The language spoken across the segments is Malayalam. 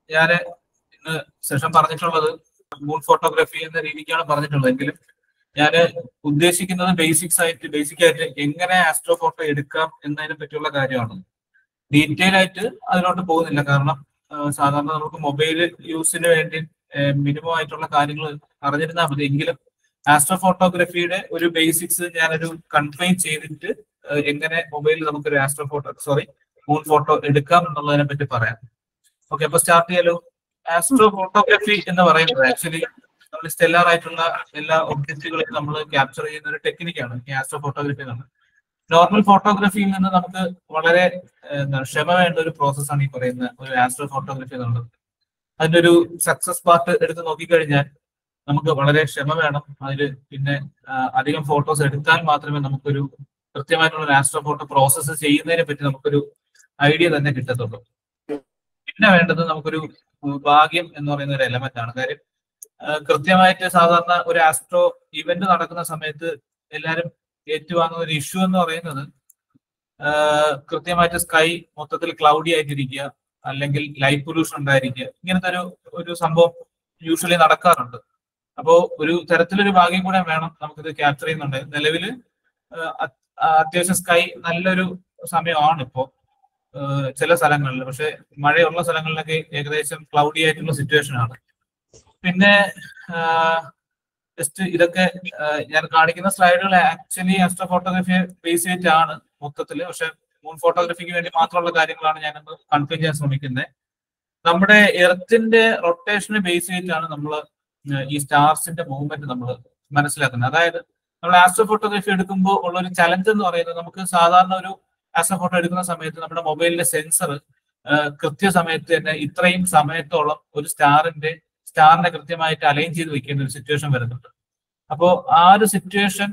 ഞാൻ ഇന്ന് സെഷൻ പറഞ്ഞിട്ടുള്ളത് മൂൺ ഫോട്ടോഗ്രാഫി എന്ന രീതിക്കാണ് പറഞ്ഞിട്ടുള്ളത് എങ്കിലും ഞാൻ ഉദ്ദേശിക്കുന്നത് ബേസിക്സ് ആയിട്ട് ബേസിക് ആയിട്ട് എങ്ങനെ ആസ്ട്രോ ഫോട്ടോ എടുക്കാം എന്നതിനെ പറ്റിയുള്ള കാര്യമാണ് ഡീറ്റെയിൽ ആയിട്ട് അതിലോട്ട് പോകുന്നില്ല കാരണം ആ, സാധാരണ നമുക്ക് മൊബൈൽ യൂസിന് വേണ്ടി മിനിമം ആയിട്ടുള്ള കാര്യങ്ങൾ അറിഞ്ഞിരുന്നാൽ മതി എങ്കിലും ആസ്ട്രോ ഫോട്ടോഗ്രാഫിയുടെ ഒരു ബേസിക്സ് ഞാനൊരു കൺഫൈൻ ചെയ്തിട്ട് ആ, എങ്ങനെ മൊബൈലിൽ നമുക്കൊരു astro photo sorry moon photo എടുക്കാം എന്നുള്ളതിനെ പറ്റി പറയാം ഓക്കെ അപ്പൊ സ്റ്റാർട്ട് ചെയ്യാലോ ആസ്ട്രോ ഫോട്ടോഗ്രാഫി എന്ന് പറയുന്നത് ആക്ച്വലി നമ്മൾ സ്റ്റെല്ലാർ ആയിട്ടുള്ള എല്ലാ ഒബ്ജക്റ്റുകളെയും നമ്മൾ ക്യാപ്ചർ ചെയ്യുന്ന ഒരു ടെക്നിക്കാണ് ഈ ആസ്ട്രോ ഫോട്ടോഗ്രാഫി എന്നുള്ളത് നോർമൽ ഫോട്ടോഗ്രാഫിയിൽ നിന്ന് നമുക്ക് വളരെ ഏഹ്, എന്താണ് ക്ഷമ വേണ്ട ഒരു പ്രോസസ്സാണ് ഈ പറയുന്ന ഒരു ആസ്ട്രോ ഫോട്ടോഗ്രാഫി എന്നുള്ളത് അതിന്റെ ഒരു സക്സസ് പാർട്ട് എടുത്ത് നോക്കിക്കഴിഞ്ഞാൽ നമുക്ക് വളരെ ക്ഷമ വേണം അതിൽ പിന്നെ ആ, അധികം ഫോട്ടോസ് എടുത്താൽ മാത്രമേ നമുക്കൊരു കൃത്യമായിട്ടുള്ള ഒരു ആസ്ട്രോ ഫോട്ടോ പ്രോസസ്സ് ചെയ്യുന്നതിനെ പറ്റി നമുക്കൊരു ഐഡിയ തന്നെ കിട്ടത്തുള്ളൂ പിന്നെ വേണ്ടത് നമുക്കൊരു ഉം, ഭാഗ്യം എന്ന് പറയുന്ന ഒരു എലമെന്റ് ആണ് കാര്യം ആ, കൃത്യമായിട്ട് സാധാരണ ഒരു ആസ്ട്രോ ഇവന്റ് നടക്കുന്ന സമയത്ത് എല്ലാവരും ഏറ്റുവാങ്ങുന്ന ഒരു ഇഷ്യൂ എന്ന് പറയുന്നത് ആ, കൃത്യമായിട്ട് സ്കൈ മൊത്തത്തിൽ ക്ലൗഡി ആയിട്ടിരിക്കുക അല്ലെങ്കിൽ ലൈറ്റ് പൊല്യൂഷൻ ഉണ്ടായിരിക്കുക ഇങ്ങനത്തെ ഒരു ഒരു സംഭവം യൂഷ്വലി നടക്കാറുണ്ട് അപ്പോ ഒരു തരത്തിലൊരു ഭാഗ്യം കൂടെ വേണം നമുക്കിത് ക്യാപ്ചർ ചെയ്യുന്നുണ്ട് നിലവിൽ അത്യാവശ്യം സ്കൈ നല്ലൊരു സമയമാണ് ഇപ്പോ ഏഹ് ചില സ്ഥലങ്ങളിൽ പക്ഷെ മഴയുള്ള സ്ഥലങ്ങളിലൊക്കെ ഏകദേശം ക്ലൗഡി ആയിട്ടുള്ള സിറ്റുവേഷൻ ആണ് പിന്നെ ജസ്റ്റ് ഇതൊക്കെ ആഹ് ഞാൻ കാണിക്കുന്ന സ്ലൈഡുകൾ ആക്ച്വലി ആസ്ട്രോ ഫോട്ടോഗ്രാഫി ബേസ് ചെയ്തിട്ടാണ് മൊത്തത്തിൽ പക്ഷെ മൂൺ ഫോട്ടോഗ്രാഫിക്ക് വേണ്ടി മാത്രമുള്ള കാര്യങ്ങളാണ് ഞാൻ കൺഫേം ചെയ്യാൻ ശ്രമിക്കുന്നത് നമ്മുടെ എർത്തിന്റെ റൊട്ടേഷനെ ബേസ് ചെയ്തിട്ടാണ് നമ്മൾ ഈ സ്റ്റാർസിന്റെ മൂവ്മെന്റ് നമ്മൾ മനസ്സിലാക്കുന്നത് അതായത് നമ്മൾ ആസ്ട്രോ ഫോട്ടോഗ്രാഫി എടുക്കുമ്പോൾ ഉള്ള ഒരു ചലഞ്ച് എന്ന് പറയുന്നത് നമുക്ക് സാധാരണ ഒരു ആസ്ട്രോ ഫോട്ടോ എടുക്കുന്ന സമയത്ത് നമ്മുടെ മൊബൈലിലെ സെൻസർ കൃത്യസമയത്ത് തന്നെ ഇത്രയും സമയത്തോളം ഒരു സ്റ്റാറിന്റെ സ്റ്റാറിനെ കൃത്യമായിട്ട് അലൈൻ ചെയ്ത് വെക്കേണ്ട ഒരു സിറ്റുവേഷൻ വരുന്നുണ്ട് അപ്പോ ആ ഒരു സിറ്റുവേഷൻ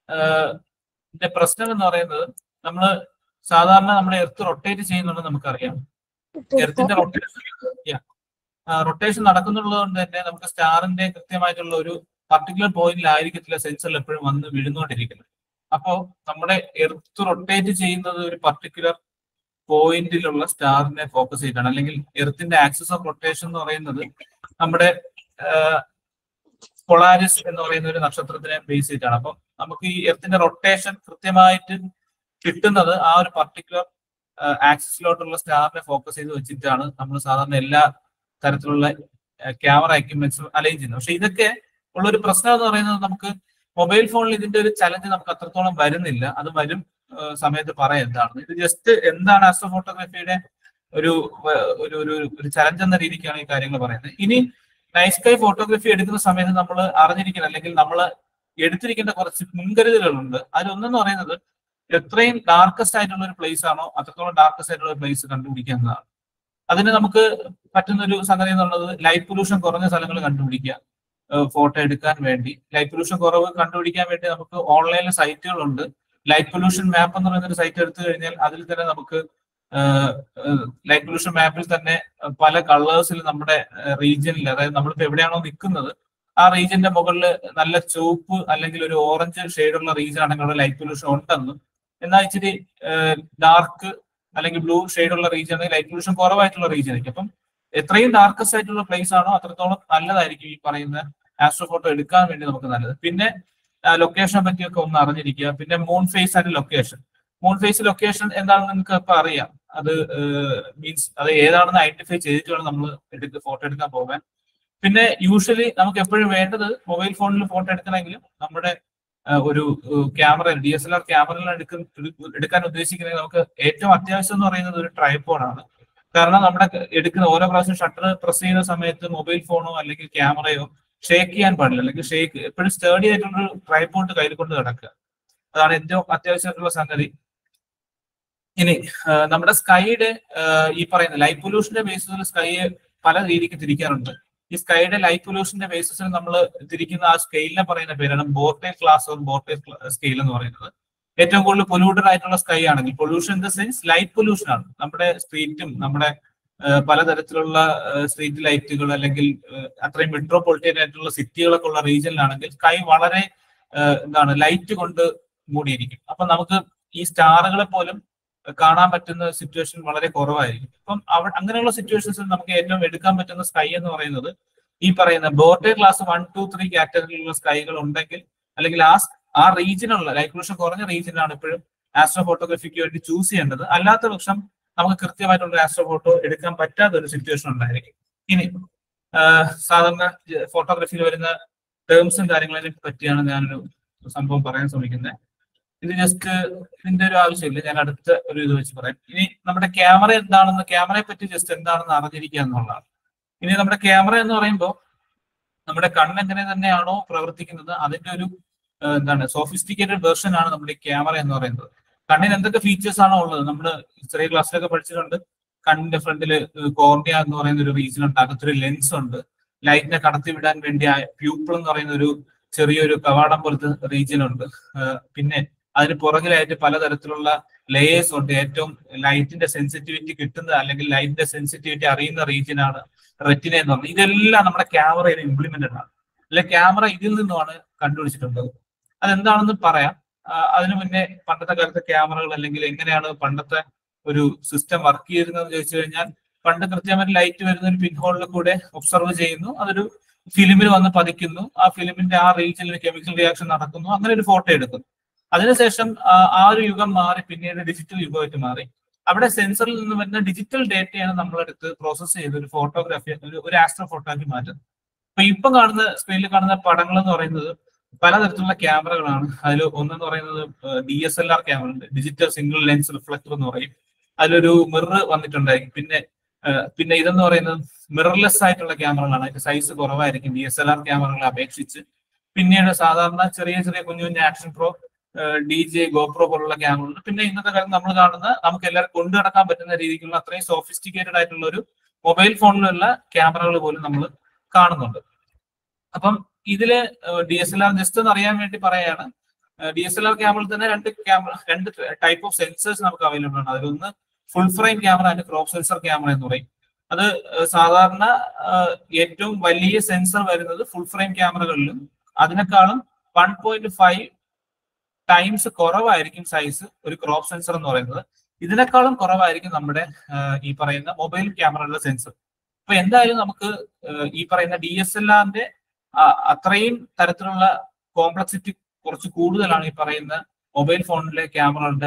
പ്രശ്നം എന്ന് പറയുന്നത് നമ്മൾ സാധാരണ നമ്മുടെ എർത്ത് റൊട്ടേറ്റ് ചെയ്യുന്നുണ്ടെന്ന് നമുക്കറിയാം എർത്തിന്റെ റൊട്ടേഷൻ റൊട്ടേഷൻ നടക്കുന്നുള്ളത് കൊണ്ട് തന്നെ നമുക്ക് സ്റ്റാറിന്റെ കൃത്യമായിട്ടുള്ള ഒരു പർട്ടിക്കുലർ പോയിന്റിലായിരിക്കത്തില്ല സെൻസറിൽ എപ്പോഴും വന്ന് വീഴുന്നുകൊണ്ടിരിക്കുന്നത് അപ്പോ നമ്മുടെ എർത്ത് റൊട്ടേറ്റ് ചെയ്യുന്നത് ഒരു പർട്ടിക്കുലർ പോയിന്റിലുള്ള സ്റ്റാറിനെ ഫോക്കസ് ചെയ്തിട്ടാണ് അല്ലെങ്കിൽ എർത്തിന്റെ ആക്സിസ് ഓഫ് റൊട്ടേഷൻ എന്ന് പറയുന്നത് നമ്മുടെ പൊളാരിസ് എന്ന് പറയുന്ന ഒരു നക്ഷത്രത്തിനെ ബേസ് ചെയ്തിട്ടാണ് അപ്പം നമുക്ക് ഈ എർത്തിന്റെ റൊട്ടേഷൻ കൃത്യമായിട്ട് കിട്ടുന്നത് ആ ഒരു പർട്ടിക്കുലർ ആക്സിസിലോട്ടുള്ള സ്റ്റാറിനെ ഫോക്കസ് ചെയ്ത് വെച്ചിട്ടാണ് നമ്മൾ സാധാരണ എല്ലാ തരത്തിലുള്ള ക്യാമറ എക്യുപ്മെന്റ്സും അലൈൻ ചെയ്യുന്നത് പക്ഷെ ഇതൊക്കെ ഉള്ള ഒരു പ്രശ്നം എന്ന് പറയുന്നത് നമുക്ക് മൊബൈൽ ഫോണിൽ ഇതിന്റെ ഒരു ചലഞ്ച് നമുക്ക് അത്രത്തോളം വരുന്നില്ല അത് വരും ഏഹ് സമയത്ത് പറയാം എന്താണ് ഇത് ജസ്റ്റ് എന്താണ് ആസ്ട്രോ ഫോട്ടോഗ്രാഫിയുടെ ഒരു വ- ഒരു ഒരു ഒരു ചലഞ്ച് എന്ന രീതിക്കാണ് ഈ കാര്യങ്ങൾ പറയുന്നത് ഇനി നൈറ്റ് സ്കൈ ഫോട്ടോഗ്രാഫി എടുക്കുന്ന സമയത്ത് നമ്മൾ അറിഞ്ഞിരിക്കണം അല്ലെങ്കിൽ നമ്മൾ എടുത്തിരിക്കേണ്ട കുറച്ച് മുൻകരുതലുകളുണ്ട് അതിലൊന്നെന്ന് പറയുന്നത് എത്രയും ഡാർക്കസ്റ്റ് ആയിട്ടുള്ള ഒരു പ്ലേസ് ആണോ അത്രത്തോളം ഡാർക്കസ്റ്റ് ആയിട്ടുള്ള ഒരു പ്ലേസ് കണ്ടുപിടിക്കുക എന്നതാണ് അതിന് നമുക്ക് പറ്റുന്ന ഒരു സംഗതി എന്നുള്ളത് ലൈറ്റ് പൊല്യൂഷൻ കുറഞ്ഞ സ്ഥലങ്ങൾ കണ്ടുപിടിക്കുക ഫോട്ടോ എടുക്കാൻ വേണ്ടി ലൈറ്റ് പൊല്യൂഷൻ കുറവ് കണ്ടുപിടിക്കാൻ വേണ്ടി നമുക്ക് ഓൺലൈനിൽ സൈറ്റുകളുണ്ട് ലൈറ്റ് പൊല്യൂഷൻ മാപ്പ് എന്ന് പറയുന്ന ഒരു സൈറ്റ് എടുത്തു കഴിഞ്ഞാൽ അതിൽ തന്നെ നമുക്ക് ലൈറ്റ് പൊല്യൂഷൻ മാപ്പിൽ തന്നെ പല കളേഴ്സിൽ നമ്മുടെ റീജിയനിൽ അതായത് നമ്മളിപ്പോ എവിടെയാണോ നിൽക്കുന്നത് ആ റീജിയന്റെ മുകളിൽ നല്ല ചുവപ്പ് അല്ലെങ്കിൽ ഒരു ഓറഞ്ച് ഷെയ്ഡുള്ള റീജിയൻ ആണെങ്കിൽ അവിടെ ലൈറ്റ് പൊല്യൂഷൻ ഉണ്ടെന്നും എന്നാൽ ഇച്ചിരി ഡാർക്ക് അല്ലെങ്കിൽ ബ്ലൂ ഷെയ്ഡുള്ള റീജിയൻ ആണെങ്കിൽ ലൈറ്റ് പൊല്യൂഷൻ കുറവായിട്ടുള്ള റീജിയൻ ആയിരിക്കും അപ്പം എത്രയും ഡാർക്കസ്റ്റ് ആയിട്ടുള്ള പ്ലേസ് ആണോ അത്രത്തോളം നല്ലതായിരിക്കും ഈ പറയുന്ന ആസ്ട്രോ ഫോട്ടോ എടുക്കാൻ വേണ്ടി നമുക്ക് നല്ലത് പിന്നെ ലൊക്കേഷനെ പറ്റിയൊക്കെ ഒന്ന് അറിഞ്ഞിരിക്കുക പിന്നെ moon phase and location moon phase location എന്താണെന്ന് നിങ്ങൾക്ക് ഇപ്പൊ അറിയാം അത് മീൻസ് അത് ഏതാണെന്ന് ഐഡന്റിഫൈ ചെയ്തിട്ട് വേണം നമ്മൾ എടുത്ത് ഫോട്ടോ എടുക്കാൻ പോകാൻ പിന്നെ യൂഷ്വലി നമുക്ക് എപ്പോഴും വേണ്ടത് മൊബൈൽ ഫോണിൽ ഫോട്ടോ എടുക്കണമെങ്കിലും നമ്മുടെ ആ, ഒരു camera D S L R ക്യാമറയിൽ എടുക്കുന്ന എടുക്കാൻ ഉദ്ദേശിക്കുന്നത് നമുക്ക് ഏറ്റവും അത്യാവശ്യം എന്ന് പറയുന്നത് ഒരു ട്രൈപ്പോഡാണ് കാരണം നമ്മുടെ എടുക്കുന്ന ഓരോ പ്രാവശ്യം ഷട്ടർ പ്രസ് ചെയ്യുന്ന സമയത്ത് മൊബൈൽ ഫോണോ അല്ലെങ്കിൽ ക്യാമറയോ ഷേക്ക് ചെയ്യാൻ പാടില്ല അല്ലെങ്കിൽ ഷേക്ക് എപ്പോഴും സ്റ്റേഡി ആയിട്ടുള്ള ഒരു ട്രൈപ്പോഡ് കയ്യിൽ കൊണ്ട് കിടക്കുക അതാണ് ഏറ്റവും അത്യാവശ്യമായിട്ടുള്ള സംഗതി ഇനി ആ, നമ്മുടെ സ്കൈയുടെ ഈ പറയുന്ന ലൈറ്റ് പൊല്യൂഷന്റെ ബേസിസിൽ സ്കൈയെ പല രീതിക്ക് തിരിക്കാറുണ്ട് ഈ സ്കൈയുടെ ലൈറ്റ് പൊല്യൂഷന്റെ ബേസിസിൽ നമ്മൾ തിരിക്കുന്ന ആ സ്കെയിലിനെ പറയുന്ന പേരാണ് Bortle class or Bortle scale എന്ന് പറയുന്നത് ഏറ്റവും കൂടുതൽ പൊല്യൂട്ടഡ് ആയിട്ടുള്ള സ്കൈ ആണെങ്കിൽ pollution in the sense light pollution ആണ് നമ്മുടെ സ്ട്രീറ്റും നമ്മുടെ ആ, പലതരത്തിലുള്ള സ്ട്രീറ്റ് ലൈറ്റുകൾ അല്ലെങ്കിൽ ആ, അത്രയും മെട്രോപൊളിറ്റൻ ആയിട്ടുള്ള സിറ്റികളൊക്കെ ഉള്ള റീജിയനിലാണെങ്കിൽ സ്കൈ വളരെ ആ, എന്താണ് ലൈറ്റ് കൊണ്ട് മൂടിയിരിക്കും അപ്പൊ നമുക്ക് ഈ സ്റ്റാറുകളെ പോലും കാണാൻ പറ്റുന്ന സിറ്റുവേഷൻ വളരെ കുറവായിരിക്കും അപ്പം അവ അങ്ങനെയുള്ള സിറ്റുവേഷൻസിൽ നമുക്ക് ഏറ്റവും എടുക്കാൻ പറ്റുന്ന സ്കൈ എന്ന് പറയുന്നത് ഈ പറയുന്ന Bortle class one two three കാറ്റഗറിയിലുള്ള സ്കൈകൾ ഉണ്ടെങ്കിൽ അല്ലെങ്കിൽ ആ ആ റീജിയനുള്ള ലൈറ്റ് പൊല്യൂഷൻ കുറഞ്ഞ റീജിയനാണ് ഇപ്പോഴും ആസ്ട്രോ ഫോട്ടോഗ്രാഫിക്ക് വേണ്ടി ചൂസ് ചെയ്യേണ്ടത് അല്ലാത്ത പക്ഷം നമുക്ക് കൃത്യമായിട്ടുള്ള ആസ്ട്രോ ഫോട്ടോ എടുക്കാൻ പറ്റാത്ത ഒരു സിറ്റുവേഷൻ ഉണ്ടായിരിക്കും ഇനി സാധാരണ ഫോട്ടോഗ്രാഫിയിൽ വരുന്ന ടേംസും കാര്യങ്ങളെ പറ്റിയാണ് ഞാനൊരു സംഭവം പറയാൻ ശ്രമിക്കുന്നത് ഇത് ജസ്റ്റ് ഇതിന്റെ ഒരു ആവശ്യമില്ല ഞാൻ അടുത്ത ഒരു ഇത് വെച്ച് പറയാം ഇനി നമ്മുടെ ക്യാമറ എന്താണെന്ന് ക്യാമറയെ പറ്റി ജസ്റ്റ് എന്താണെന്ന് അറിഞ്ഞിരിക്കുക എന്നുള്ളതാണ് ഇനി നമ്മുടെ ക്യാമറ എന്ന് പറയുമ്പോൾ നമ്മുടെ കണ്ണെങ്ങനെ തന്നെയാണോ പ്രവർത്തിക്കുന്നത് അതിന്റെ ഒരു എന്താണ് സോഫിസ്റ്റിക്കേറ്റഡ് വെർഷൻ ആണ് നമ്മുടെ ക്യാമറ എന്ന് പറയുന്നത് കണ്ണിന് എന്തൊക്കെ ഫീച്ചേഴ്സ് ആണോ ഉള്ളത് നമ്മൾ ചെറിയ ക്ലാസ്സിലൊക്കെ പഠിച്ചിട്ടുണ്ട് കണ്ണിന്റെ ഫ്രണ്ടിൽ കോർണിയ എന്ന് പറയുന്ന ഒരു റീജിയൻ ഉണ്ട് അകത്തൊരു ലെൻസ് ഉണ്ട് ലൈറ്റിനെ കടത്തി വിടാൻ വേണ്ടി പ്യൂപ്പിൾ എന്ന് പറയുന്ന ഒരു ചെറിയൊരു കവാടം പോലത്തെ റീജിയൻ ഉണ്ട് പിന്നെ അതിന് പുറകിലായിട്ട് പലതരത്തിലുള്ള ലേയേഴ്സ് ഉണ്ട് ഏറ്റവും ലൈറ്റിന്റെ സെൻസിറ്റിവിറ്റി കിട്ടുന്ന അല്ലെങ്കിൽ ലൈറ്റിന്റെ സെൻസിറ്റിവിറ്റി അറിയുന്ന റീജിയൻ ആണ് റെറ്റിന എന്ന് പറയുന്നത് ഇതെല്ലാം നമ്മുടെ ക്യാമറയിൽ ഇംപ്ലിമെന്റഡ് ആണ് അല്ലെ ക്യാമറ ഇതിൽ നിന്നുമാണ് കണ്ടുപിടിച്ചിട്ടുള്ളത് അതെന്താണെന്ന് പറയാം അതിനു മുന്നേ പണ്ടത്തെ കാലത്തെ ക്യാമറകൾ അല്ലെങ്കിൽ എങ്ങനെയാണ് പണ്ടത്തെ ഒരു സിസ്റ്റം വർക്ക് ചെയ്തിരുന്നത് ചോദിച്ചു കഴിഞ്ഞാൽ പണ്ട് കൃത്യമായിട്ട് ലൈറ്റ് വരുന്ന ഒരു പിൻ ഹോളിൽ കൂടെ ഒബ്സർവ് ചെയ്യുന്നു അതൊരു ഫിലിമിൽ വന്ന് പതിക്കുന്നു ആ ഫിലിമിന്റെ ആ റീജിയനിൽ കെമിക്കൽ റിയാക്ഷൻ നടക്കുന്നു അങ്ങനെ ഒരു ഫോട്ടോ എടുക്കുന്നു അതിനുശേഷം ആ ഒരു യുഗം മാറി പിന്നീട് ഡിജിറ്റൽ യുഗമായിട്ട് മാറി അവിടെ സെൻസറിൽ നിന്ന് വരുന്ന ഡിജിറ്റൽ ഡേറ്റയാണ് നമ്മളെടുത്ത് പ്രോസസ്സ് ചെയ്ത് ഒരു ഫോട്ടോഗ്രാഫി ഒരു ഒരു ആസ്ട്രോ ഫോട്ടോ ആക്കി മാറ്റുന്നത് അപ്പൊ ഇപ്പം കാണുന്ന സ്ക്രീനിൽ കാണുന്ന പടങ്ങൾ എന്ന് പറയുന്നത് പലതരത്തിലുള്ള ക്യാമറകളാണ് അതിൽ ഒന്നെന്ന് പറയുന്നത് D S L R camera ഉണ്ട് ഡിജിറ്റൽ സിംഗിൾ ലെൻസ് റിഫ്ലക്ടർ എന്ന് പറയും അതിലൊരു മിറർ വന്നിട്ടുണ്ടായിരിക്കും പിന്നെ പിന്നെ ഇതെന്ന് പറയുന്നത് മിറർലെസ് ആയിട്ടുള്ള ക്യാമറകളാണ് അതിന്റെ സൈസ് കുറവായിരിക്കും ഡി എസ് എൽ ആർ ക്യാമറകളെ അപേക്ഷിച്ച് പിന്നീട് സാധാരണ ചെറിയ ചെറിയ കുഞ്ഞു കുഞ്ഞു action pro D J GoPro പോലുള്ള ക്യാമറകൾ പിന്നെ ഇന്നത്തെ കാലത്ത് നമ്മൾ കാണുന്ന നമുക്ക് എല്ലാവരും കൊണ്ടു നടക്കാൻ പറ്റുന്ന രീതിക്കുള്ള അത്രയും സോഫിസ്റ്റിക്കേറ്റഡ് ആയിട്ടുള്ള ഒരു മൊബൈൽ ഫോണിലുള്ള ക്യാമറകൾ പോലും നമ്മൾ കാണുന്നുണ്ട് അപ്പം ഇതില് D S L R just ഒന്ന് അറിയാൻ വേണ്ടി പറയാണ് ഡി എസ് എൽ ആർ ക്യാമറയിൽ തന്നെ രണ്ട് ക്യാമറ രണ്ട് ടൈപ്പ് ഓഫ് സെൻസേഴ്സ് നമുക്ക് അവൈലബിൾ ആണ് അതിലൊന്ന് full frame camera and crop sensor camera എന്ന് പറയും അത് സാധാരണ ഏറ്റവും വലിയ സെൻസർ വരുന്നത് ഫുൾ ഫ്രെയിം ക്യാമറകളിലും അതിനേക്കാളും വൺ പോയിന്റ് ഫൈവ് ടൈംസ് കുറവായിരിക്കും സൈസ് ഒരു ക്രോപ്പ് സെൻസർ എന്ന് പറയുന്നത് ഇതിനേക്കാളും കുറവായിരിക്കും നമ്മുടെ ഈ പറയുന്ന മൊബൈൽ ക്യാമറയുടെ സെൻസർ അപ്പൊ എന്തായാലും നമുക്ക് ഈ പറയുന്ന ഡി എസ് എൽ ആറിന്റെ അത്രയും തരത്തിലുള്ള കോംപ്ലക്സിറ്റി കുറച്ച് കൂടുതലാണ് ഈ പറയുന്ന മൊബൈൽ ഫോണിലെ ക്യാമറകളുടെ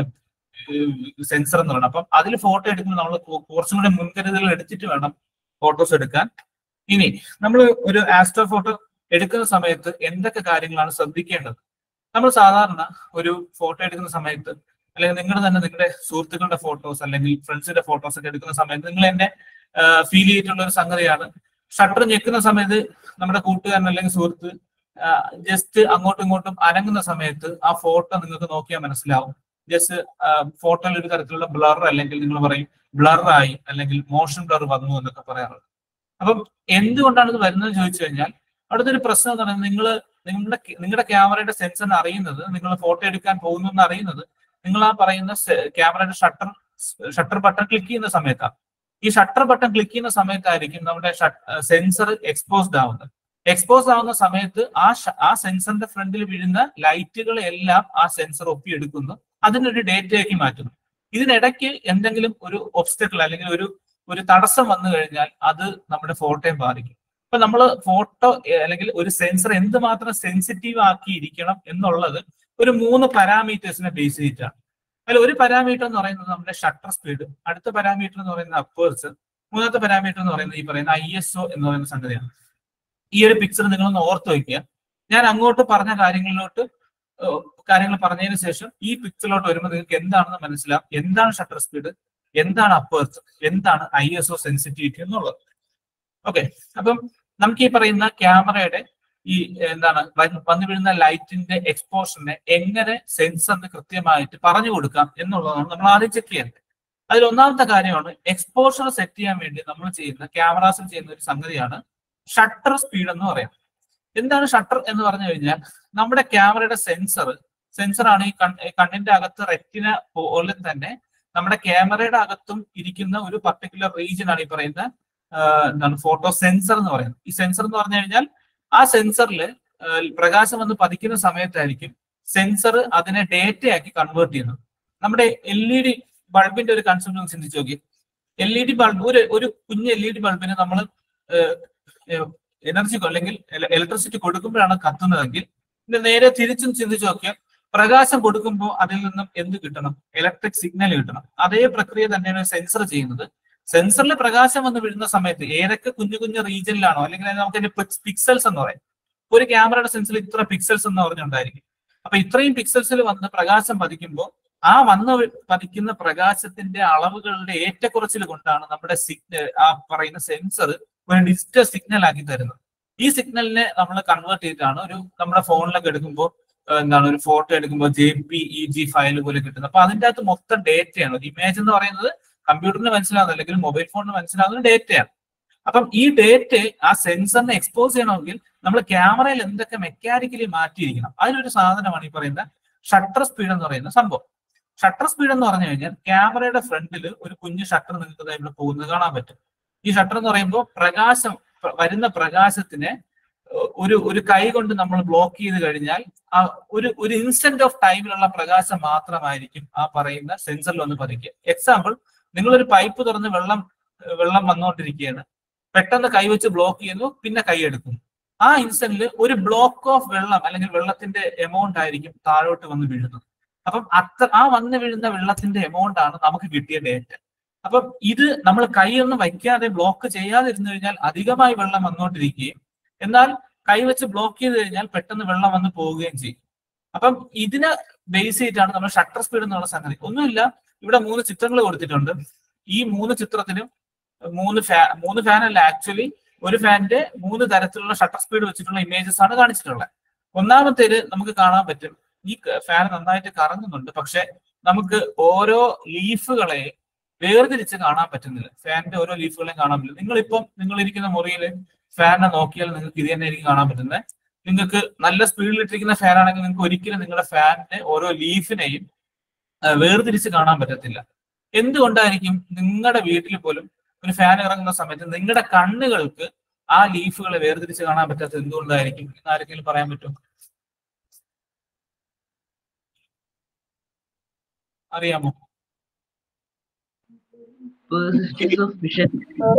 സെൻസർ എന്ന് പറയുന്നത് അപ്പം അതിൽ ഫോട്ടോ എടുക്കുമ്പോൾ നമ്മൾ കുറച്ചും കൂടെ മുൻകരുതലുകൾ എടുത്തിട്ട് വേണം ഫോട്ടോസ് എടുക്കാൻ ഇനി നമ്മൾ ഒരു ആസ്ട്രോ ഫോട്ടോ എടുക്കുന്ന സമയത്ത് എന്തൊക്കെ കാര്യങ്ങളാണ് ശ്രദ്ധിക്കേണ്ടത് നമ്മൾ സാധാരണ ഒരു ഫോട്ടോ എടുക്കുന്ന സമയത്ത് അല്ലെങ്കിൽ നിങ്ങൾ തന്നെ നിങ്ങളുടെ സുഹൃത്തുക്കളുടെ ഫോട്ടോസ് അല്ലെങ്കിൽ ഫ്രണ്ട്സിന്റെ ഫോട്ടോസ് ഒക്കെ എടുക്കുന്ന സമയത്ത് നിങ്ങൾ എന്നെ ഫീൽ ചെയ്തിട്ടുള്ള ഒരു സംഗതിയാണ് ഷട്ടർ ഞെക്കുന്ന സമയത്ത് നമ്മുടെ കൂട്ടുകാരൻ അല്ലെങ്കിൽ സുഹൃത്ത് ജസ്റ്റ് അങ്ങോട്ടും ഇങ്ങോട്ടും അനങ്ങുന്ന സമയത്ത് ആ ഫോട്ടോ നിങ്ങൾക്ക് നോക്കിയാൽ മനസ്സിലാവും ജസ്റ്റ് ഫോട്ടോയിൽ ഒരു തരത്തിലുള്ള ബ്ലർ അല്ലെങ്കിൽ നിങ്ങൾ പറയും ബ്ലറായി അല്ലെങ്കിൽ മോഷൻ ബ്ലർ വന്നു എന്നൊക്കെ പറയാറുണ്ട് അപ്പം എന്തുകൊണ്ടാണ് ഇത് വരുന്നത് ചോദിച്ചു കഴിഞ്ഞാൽ അവിടുത്തെ ഒരു പ്രശ്നം എന്ന് പറയുന്നത് നിങ്ങൾ നിങ്ങളുടെ നിങ്ങളുടെ ക്യാമറയുടെ സെൻസറിന് അറിയുന്നത് നിങ്ങൾ ഫോട്ടോ എടുക്കാൻ പോകുന്നു എന്ന് അറിയുന്നത് നിങ്ങൾ ആ പറയുന്ന ക്യാമറയുടെ ഷട്ടർ ഷട്ടർ ബട്ടൺ ക്ലിക്ക് ചെയ്യുന്ന സമയത്താണ് ഈ ഷട്ടർ ബട്ടൺ ക്ലിക്ക് ചെയ്യുന്ന സമയത്തായിരിക്കും നമ്മുടെ സെൻസർ എക്സ്പോസ്ഡ് ആവുന്നത് എക്സ്പോസ് ആവുന്ന സമയത്ത് ആ ആ സെൻസറിന്റെ ഫ്രണ്ടിൽ വീഴുന്ന ലൈറ്റുകളെ എല്ലാം ആ സെൻസർ ഒപ്പിയെടുക്കുന്നു അതിനൊരു ഡേറ്റയാക്കി മാറ്റുന്നു ഇതിനിടയ്ക്ക് എന്തെങ്കിലും ഒരു ഒബ്സ്റ്റക്കിൾ അല്ലെങ്കിൽ ഒരു ഒരു തടസ്സം വന്നു കഴിഞ്ഞാൽ അത് നമ്മുടെ ഫോട്ടോയെ ബാധിക്കും അപ്പൊ നമ്മൾ ഫോട്ടോ അല്ലെങ്കിൽ ഒരു സെൻസർ എന്തുമാത്രം സെൻസിറ്റീവ് ആക്കിയിരിക്കണം എന്നുള്ളത് ഒരു മൂന്ന് പാരാമീറ്റേഴ്സിനെ ബേസ് ചെയ്തിട്ടാണ് അതിൽ ഒരു പാരാമീറ്റർ എന്ന് പറയുന്നത് നമ്മുടെ ഷട്ടർ സ്പീഡ് അടുത്ത പാരാമീറ്റർ എന്ന് പറയുന്നത് അപ്പേഴ്സ് മൂന്നാമത്തെ പാരാമീറ്റർ എന്ന് പറയുന്നത് ഈ പറയുന്ന ഐ എസ് ഒ എന്ന് പറയുന്ന സംഗതിയാണ് ഈ ഒരു പിക്ചർ നിങ്ങളൊന്ന് ഓർത്ത് വയ്ക്കുക ഞാൻ അങ്ങോട്ട് പറഞ്ഞ കാര്യങ്ങളിലോട്ട് കാര്യങ്ങൾ പറഞ്ഞതിന് ശേഷം ഈ പിക്ചറിലോട്ട് വരുമ്പോൾ നിങ്ങൾക്ക് എന്താണെന്ന് മനസ്സിലാവും എന്താണ് ഷട്ടർ സ്പീഡ് എന്താണ് അപ്പേഴ്സ് എന്താണ് ഐ എസ് ഒ സെൻസിറ്റിവിറ്റി എന്നുള്ളത് ഓക്കെ അപ്പം നമുക്ക് ഈ പറയുന്ന ക്യാമറയുടെ ഈ എന്താണ് വന്നു വീഴുന്ന ലൈറ്റിന്റെ എക്സ്പോഷറിനെ എങ്ങനെ സെൻസറിന് കൃത്യമായിട്ട് പറഞ്ഞു കൊടുക്കാം എന്നുള്ളതാണ് നമ്മൾ ആദ്യം ചെക്ക് ചെയ്യേണ്ടത് അതിൽ ഒന്നാമത്തെ കാര്യമാണ് എക്സ്പോഷർ സെറ്റ് ചെയ്യാൻ വേണ്ടി നമ്മൾ ചെയ്യുന്ന ക്യാമറാസിൽ ചെയ്യുന്ന ഒരു സംഗതിയാണ് ഷട്ടർ സ്പീഡ് എന്ന് പറയാം എന്താണ് ഷട്ടർ എന്ന് പറഞ്ഞു കഴിഞ്ഞാൽ നമ്മുടെ ക്യാമറയുടെ സെൻസർ സെൻസർ ആണ് ഈ കണ്ണിന്റെ അകത്ത് റെറ്റിന പോലെ തന്നെ നമ്മുടെ ക്യാമറയുടെ അകത്തും ഇരിക്കുന്ന ഒരു പർട്ടിക്കുലർ റീജിയൻ ആണ് ഈ പറയുന്ന എന്താണ് ഫോട്ടോ സെൻസർ എന്ന് പറയുന്നത് ഈ സെൻസർ എന്ന് പറഞ്ഞു കഴിഞ്ഞാൽ ആ സെൻസറിൽ പ്രകാശം വന്ന് പതിക്കുന്ന സമയത്തായിരിക്കും സെൻസർ അതിനെ ഡേറ്റയാക്കി കൺവേർട്ട് ചെയ്യുന്നത് നമ്മുടെ എൽ ഇ ഡി ബൾബിന്റെ ഒരു കൺസെപ്റ്റ് ഒന്ന് ചിന്തിച്ചു നോക്കി എൽ ഇ ഡി ബൾബ് ഒരു ഒരു കുഞ്ഞ് എൽ ഇ ഡി ബൾബിന് നമ്മൾ എനർജി അല്ലെങ്കിൽ ഇലക്ട്രിസിറ്റി കൊടുക്കുമ്പോഴാണ് കത്തുന്നതെങ്കിൽ ഇത് നേരെ തിരിച്ചും ചിന്തിച്ചു നോക്കിയാൽ പ്രകാശം കൊടുക്കുമ്പോൾ അതിൽ നിന്നും എന്ത് കിട്ടണം ഇലക്ട്രിക് സിഗ്നൽ കിട്ടണം അതേ പ്രക്രിയ തന്നെയാണ് സെൻസർ ചെയ്യുന്നത് സെൻസറിൽ പ്രകാശം വന്ന് വീഴുന്ന സമയത്ത് ഏതൊക്കെ കുഞ്ഞു കുഞ്ഞു റീജിയനിലാണോ അല്ലെങ്കിൽ നമുക്ക് അതിന്റെ പിക്സൽസ് എന്ന് പറയും ഒരു ക്യാമറയുടെ സെൻസറിൽ ഇത്ര പിക്സൽസ് എന്ന് പറഞ്ഞുണ്ടായിരിക്കും അപ്പൊ ഇത്രയും പിക്സൽസിൽ വന്ന് പ്രകാശം പതിക്കുമ്പോൾ ആ വന്ന് പതിക്കുന്ന പ്രകാശത്തിന്റെ അളവുകളുടെ ഏറ്റക്കുറച്ചിൽ കൊണ്ടാണ് നമ്മുടെ സിഗ്നൽ ആ പറയുന്ന സെൻസർ ഒരു ഡിജിറ്റൽ സിഗ്നൽ ആക്കി തരുന്നത് ഈ സിഗ്നലിനെ നമ്മൾ കൺവേർട്ട് ചെയ്തിട്ടാണ് ഒരു നമ്മുടെ ഫോണിലൊക്കെ എടുക്കുമ്പോൾ എന്താണ് ഒരു ഫോട്ടോ എടുക്കുമ്പോൾ J P E G file പോലെ കിട്ടുന്നത് അപ്പൊ അതിന്റെ അകത്ത് മൊത്തം ഡേറ്റയാണ് ഒരു ഇമേജ് എന്ന് പറയുന്നത് കമ്പ്യൂട്ടറിന് മനസ്സിലാവുന്നത് അല്ലെങ്കിൽ മൊബൈൽ ഫോണിന് മനസ്സിലാവുന്ന ഡേറ്റയാണ് അപ്പം ഈ ഡേറ്റ ആ സെൻസറിനെ എക്സ്പോസ് ചെയ്യണമെങ്കിൽ നമ്മൾ ക്യാമറയിൽ എന്തൊക്കെ മെക്കാനിക്കലി മാറ്റിയിരിക്കണം അതിലൊരു സാധനമാണ് ഈ പറയുന്ന ഷട്ടർ സ്പീഡ് എന്ന് പറയുന്ന സംഭവം ഷട്ടർ സ്പീഡ് എന്ന് പറഞ്ഞു കഴിഞ്ഞാൽ ക്യാമറയുടെ ഫ്രണ്ടിൽ ഒരു കുഞ്ഞു ഷട്ടർ നിങ്ങൾക്ക് ഇവിടെ പോകുന്നത് കാണാൻ പറ്റും ഈ ഷട്ടർ എന്ന് പറയുമ്പോൾ പ്രകാശം വരുന്ന പ്രകാശത്തിനെ ഒരു ഒരു കൈ കൊണ്ട് നമ്മൾ ബ്ലോക്ക് ചെയ്ത് കഴിഞ്ഞാൽ ആ ഒരു ഒരു ഇൻസ്റ്റന്റ് ഓഫ് ടൈമിലുള്ള പ്രകാശം മാത്രമായിരിക്കും ആ പറയുന്ന സെൻസറിൽ വന്ന് പതിക്കുക എക്സാമ്പിൾ നിങ്ങളൊരു പൈപ്പ് തുറന്ന് വെള്ളം വെള്ളം വന്നുകൊണ്ടിരിക്കുകയാണ് പെട്ടെന്ന് കൈവച്ച് ബ്ലോക്ക് ചെയ്യുന്നു പിന്നെ കൈ എടുക്കുന്നു ആ ഇൻസ്റ്റന്റിൽ ഒരു ബ്ലോക്ക് ഓഫ് വെള്ളം അല്ലെങ്കിൽ വെള്ളത്തിന്റെ എമൗണ്ട് ആയിരിക്കും താഴോട്ട് വന്ന് വീഴുന്നത് അപ്പം അത്ര ആ വന്ന് വീഴുന്ന വെള്ളത്തിന്റെ എമൗണ്ട് ആണ് നമുക്ക് കിട്ടിയ ഡേറ്റ അപ്പം ഇത് നമ്മൾ കൈയൊന്നും വയ്ക്കാതെ ബ്ലോക്ക് ചെയ്യാതെ ഇരുന്നു കഴിഞ്ഞാൽ അധികമായി വെള്ളം വന്നുകൊണ്ടിരിക്കുകയും എന്നാൽ കൈവച്ച് ബ്ലോക്ക് ചെയ്ത് കഴിഞ്ഞാൽ പെട്ടെന്ന് വെള്ളം വന്ന് പോവുകയും ചെയ്യും അപ്പം ഇതിനെ ബേസ് ചെയ്തിട്ടാണ് നമ്മൾ ഷട്ടർ സ്പീഡ് എന്നുള്ള സംഗതി ഒന്നുമില്ല ഇവിടെ മൂന്ന് ചിത്രങ്ങൾ കൊടുത്തിട്ടുണ്ട് ഈ മൂന്ന് ചിത്രത്തിനും മൂന്ന് ഫാ മൂന്ന് ഫാൻ അല്ല ആക്ച്വലി ഒരു ഫാനിന്റെ മൂന്ന് തരത്തിലുള്ള ഷട്ടർ സ്പീഡ് വെച്ചിട്ടുള്ള ഇമേജസ് ആണ് കാണിച്ചിട്ടുള്ളത് ഒന്നാമത്തേത് നമുക്ക് കാണാൻ പറ്റും ഈ ഫാൻ നന്നായിട്ട് കറങ്ങുന്നുണ്ട് പക്ഷെ നമുക്ക് ഓരോ ലീഫുകളെ വേർതിരിച്ച് കാണാൻ പറ്റുന്നില്ല ഫാനിന്റെ ഓരോ ലീഫുകളെയും കാണാൻ പറ്റില്ല നിങ്ങളിപ്പം നിങ്ങൾ ഇരിക്കുന്ന മുറിയിൽ ഫാനിനെ നോക്കിയാൽ നിങ്ങൾക്ക് ഇത് തന്നെ ആയിരിക്കും കാണാൻ പറ്റുന്നത് നിങ്ങൾക്ക് നല്ല സ്പീഡിൽ ഇട്ടിരിക്കുന്ന ഫാൻ ആണെങ്കിൽ നിങ്ങൾക്ക് ഒരിക്കലും നിങ്ങളുടെ ഫാനിന്റെ ഓരോ ലീഫിനെയും വേർതിരിച്ച് കാണാൻ പറ്റത്തില്ല എന്തുകൊണ്ടായിരിക്കും നിങ്ങളുടെ വീട്ടിൽ പോലും ഒരു ഫാൻ ഇറങ്ങുന്ന സമയത്ത് നിങ്ങളുടെ കണ്ണുകൾക്ക് ആ ലീഫുകളെ വേർതിരിച്ച് കാണാൻ പറ്റാത്തത് എന്തുകൊണ്ടായിരിക്കും എന്ന് ആരെങ്കിലും പറയാൻ പറ്റും അറിയാമോ persistence of vision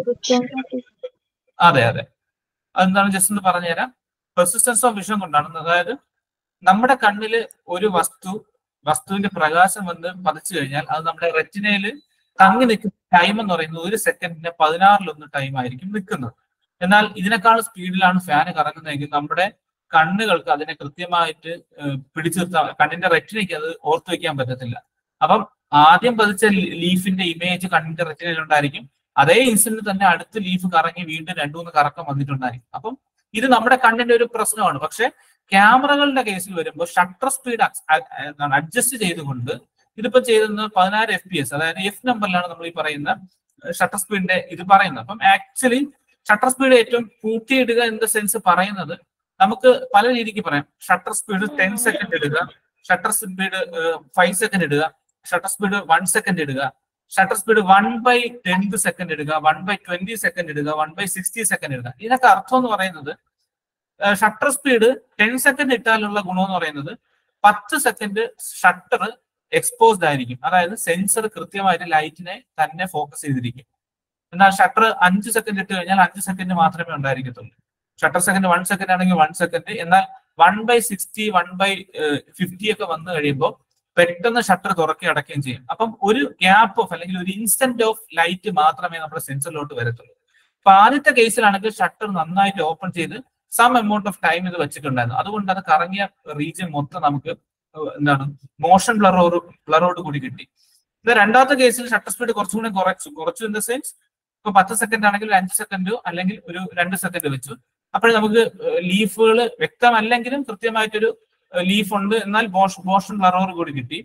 അതെ അതെ അതെന്താണ് ജസ്റ്റ് ഒന്ന് പറഞ്ഞുതരാം പെർസിസ്റ്റൻസ് ഓഫ് വിഷൻ കൊണ്ടാണ് അതായത് നമ്മുടെ കണ്ണില് ഒരു വസ്തു വസ്തുവിന്റെ പ്രകാശം വന്ന് പതിച്ചു കഴിഞ്ഞാൽ അത് നമ്മുടെ റെറ്റിനയില് തങ്ങി നിൽക്കുന്ന ടൈം എന്ന് പറയുന്നത് ഒരു സെക്കൻഡിന് പതിനാറിലൊന്ന് ടൈം ആയിരിക്കും നിൽക്കുന്നത് എന്നാൽ ഇതിനേക്കാൾ സ്പീഡിലാണ് ഫാൻ കറങ്ങുന്നതെങ്കിൽ നമ്മുടെ കണ്ണുകൾക്ക് അതിനെ കൃത്യമായിട്ട് പിടിച്ചു നിർത്താൻ കണ്ണിന്റെ റെറ്റിനയ്ക്ക് അത് ഓർത്തു വെക്കാൻ പറ്റത്തില്ല അപ്പം ആദ്യം പതിച്ച ലീഫിന്റെ ഇമേജ് കണ്ണിന്റെ റെറ്റിനയിൽ ഉണ്ടായിരിക്കും അതേ ഇൻസിഡന്റ് തന്നെ അടുത്ത ലീഫ് കറങ്ങി വീണ്ടും രണ്ടു മൂന്ന് കറക്കം വന്നിട്ടുണ്ടായിരിക്കും അപ്പം ഇത് നമ്മുടെ കണ്ണിന്റെ ഒരു പ്രശ്നമാണ് പക്ഷെ ക്യാമറകളുടെ കേസിൽ വരുമ്പോൾ ഷട്ടർ സ്പീഡ് എന്താണ് അഡ്ജസ്റ്റ് ചെയ്തുകൊണ്ട് ഇതിപ്പോ ചെയ്തെന്ന് പതിനാറ് എഫ് പി എസ് അതായത് എഫ് നമ്പറിലാണ് നമ്മൾ ഈ പറയുന്ന ഷട്ടർ സ്പീഡിന്റെ ഇത് പറയുന്നത് അപ്പം ആക്ച്വലി ഷട്ടർ സ്പീഡ് ഏറ്റവും കൂട്ടിയിടുക എന്ന സെൻസ് പറയുന്നത് നമുക്ക് പല രീതിക്ക് പറയാം ഷട്ടർ സ്പീഡ് ടെൻ സെക്കൻഡ് ഇടുക ഷട്ടർ സ്പീഡ് ഫൈവ് സെക്കൻഡ് ഇടുക ഷട്ടർ സ്പീഡ് വൺ സെക്കൻഡ് ഇടുക shutter speed one by tenth second ഇടുക വൺ ബൈ ട്വന്റി സെക്കൻഡ് ഇടുക വൺ ബൈ സിക്സ്റ്റി സെക്കൻഡ് ഇടുക ഇതിനൊക്കെ അർത്ഥം എന്ന് പറയുന്നത് ഷട്ടർ സ്പീഡ് ടെൻ സെക്കൻഡ് ഇട്ടാലുള്ള ഗുണം എന്ന് പറയുന്നത് പത്ത് സെക്കൻഡ് ഷട്ടർ എക്സ്പോസ്ഡ് ആയിരിക്കും അതായത് സെൻസർ കൃത്യമായിട്ട് ലൈറ്റിനെ തന്നെ ഫോക്കസ് ചെയ്തിരിക്കും എന്നാൽ ഷട്ടർ അഞ്ച് സെക്കൻഡ് ഇട്ട് കഴിഞ്ഞാൽ അഞ്ച് സെക്കൻഡ് മാത്രമേ ഉണ്ടായിരിക്കത്തുള്ളൂ ഷട്ടർ സെക്കൻഡ് വൺ സെക്കൻഡ് ആണെങ്കിൽ വൺ സെക്കൻഡ് എന്നാൽ one by sixty one by fifty ഒക്കെ വന്നു കഴിയുമ്പോൾ പെട്ടെന്ന് ഷട്ടർ തുറക്കി അടയ്ക്കുകയും ചെയ്യും അപ്പം ഒരു ഗ്യാപ്പ് ഓഫ് അല്ലെങ്കിൽ ഒരു ഇൻസ്റ്റന്റ് ഓഫ് ലൈറ്റ് മാത്രമേ നമ്മുടെ സെൻസറിലോട്ട് വരത്തുള്ളൂ അപ്പൊ ആദ്യത്തെ കേസിലാണെങ്കിൽ ഷട്ടർ നന്നായിട്ട് ഓപ്പൺ ചെയ്ത് സം എമൗണ്ട് ഓഫ് ടൈം ഇത് വെച്ചിട്ടുണ്ടായിരുന്നു അതുകൊണ്ട് അത് കറങ്ങിയ റീജിയൻ മൊത്തം നമുക്ക് എന്താണ് മോഷൻ ബ്ലറോട് ബ്ലറോട് കൂടി കിട്ടി ഇത് രണ്ടാമത്തെ കേസിൽ ഷട്ടർ സ്പീഡ് കുറച്ചും കൂടി കുറച്ചു കുറച്ചു ഇൻ ദ സെൻസ് ഇപ്പൊ പത്ത് സെക്കൻഡ് ആണെങ്കിൽ ഒരു അഞ്ച് സെക്കൻഡോ അല്ലെങ്കിൽ ഒരു രണ്ട് സെക്കൻഡ് വെച്ചു അപ്പോൾ നമുക്ക് ലീഫുകൾ വ്യക്തമല്ലെങ്കിലും കൃത്യമായിട്ടൊരു ലീഫ് ഉണ്ട് എന്നാൽ മോഷൻ ബ്ലറോട് കൂടി കിട്ടി